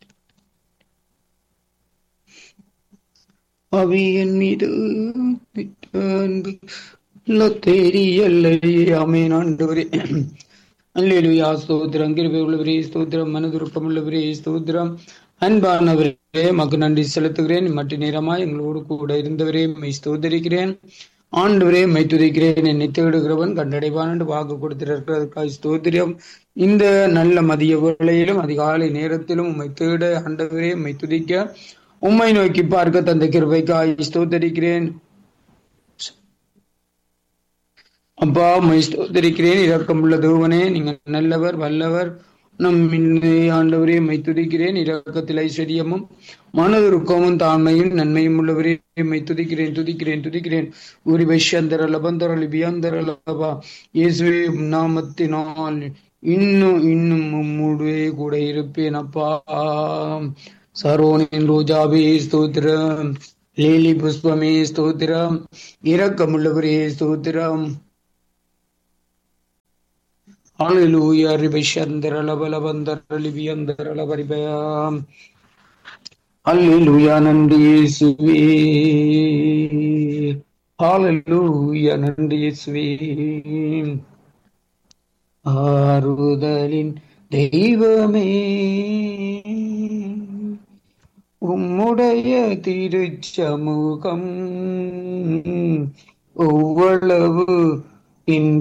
அவியன் மீது அன்பு தெரியல்லை ஆமேன் ஆண்டவரே அல்லேலுயா ஸ்தோத்திரம் கிருபை உள்ளவரே ஸ்தோத்திரம் மனதுருக்கம் உள்ளவரே ஸ்தோத்திரம் அன்பானவரே மக்கு நன்றி செலுத்துகிறேன் மற்ற நேரமாய் எங்களோடு கூட இருந்தவரே மெய் ஸ்தோதரிக்கிறேன் ஆண்டவரே மை துதிக்கிறேன் என்னை தேடுகிறவன் கண்டடைவான் என்று வாக்கு கொடுத்திருக்கிறதுக்காக ஸ்தோத்திரம் இந்த நல்ல மதிய வேளையிலும் அதிகாலை நேரத்திலும் உம்மை தேட ஆண்டவரே உம்மை துதிக்க உம்மை நோக்கி பார்க்க தந்த கிருபைக்காய் ஸ்தோத்தரிக்கிறேன் அப்பா உம்மை ஸ்தோத்தரிக்கிறேன் இரக்கமுள்ள தேவனே நீங்க நல்லவர் வல்லவர் நம் ஆண்டவரே மை துதிக்கிறேன் இரக்கத்தில் ஐஸ்வர்யமும் மனதுருக்கமும் தாழ்மையும் நன்மையும் உள்ளவரே மை துதிக்கிறேன் துதிக்கிறேன் துதிக்கிறேன் உரி வைஷந்தர லபந்தர லிபியந்தர லபா இயேசுவே நாமத்தினால் இன்னும் இன்னும் உம்முடைய கூட இருப்பேன் அப்பா சரோனின் ரோஜாவே ஸ்தோத்திரம் லேலி புஷ்பமே ஸ்தோத்திரம் இரக்கமுள்ளவரே ஸ்தோத்திரம் Hallelujah, Ribishandra Labalabandra Libiandra Labaribaya. Hallelujah, Nandi Yeswe. Hallelujah, Nandi Yeswe. ஆறுதலின் தெய்வமே உம்முடைய திருச்சமூகம் ஒவ்வளவு இன்ப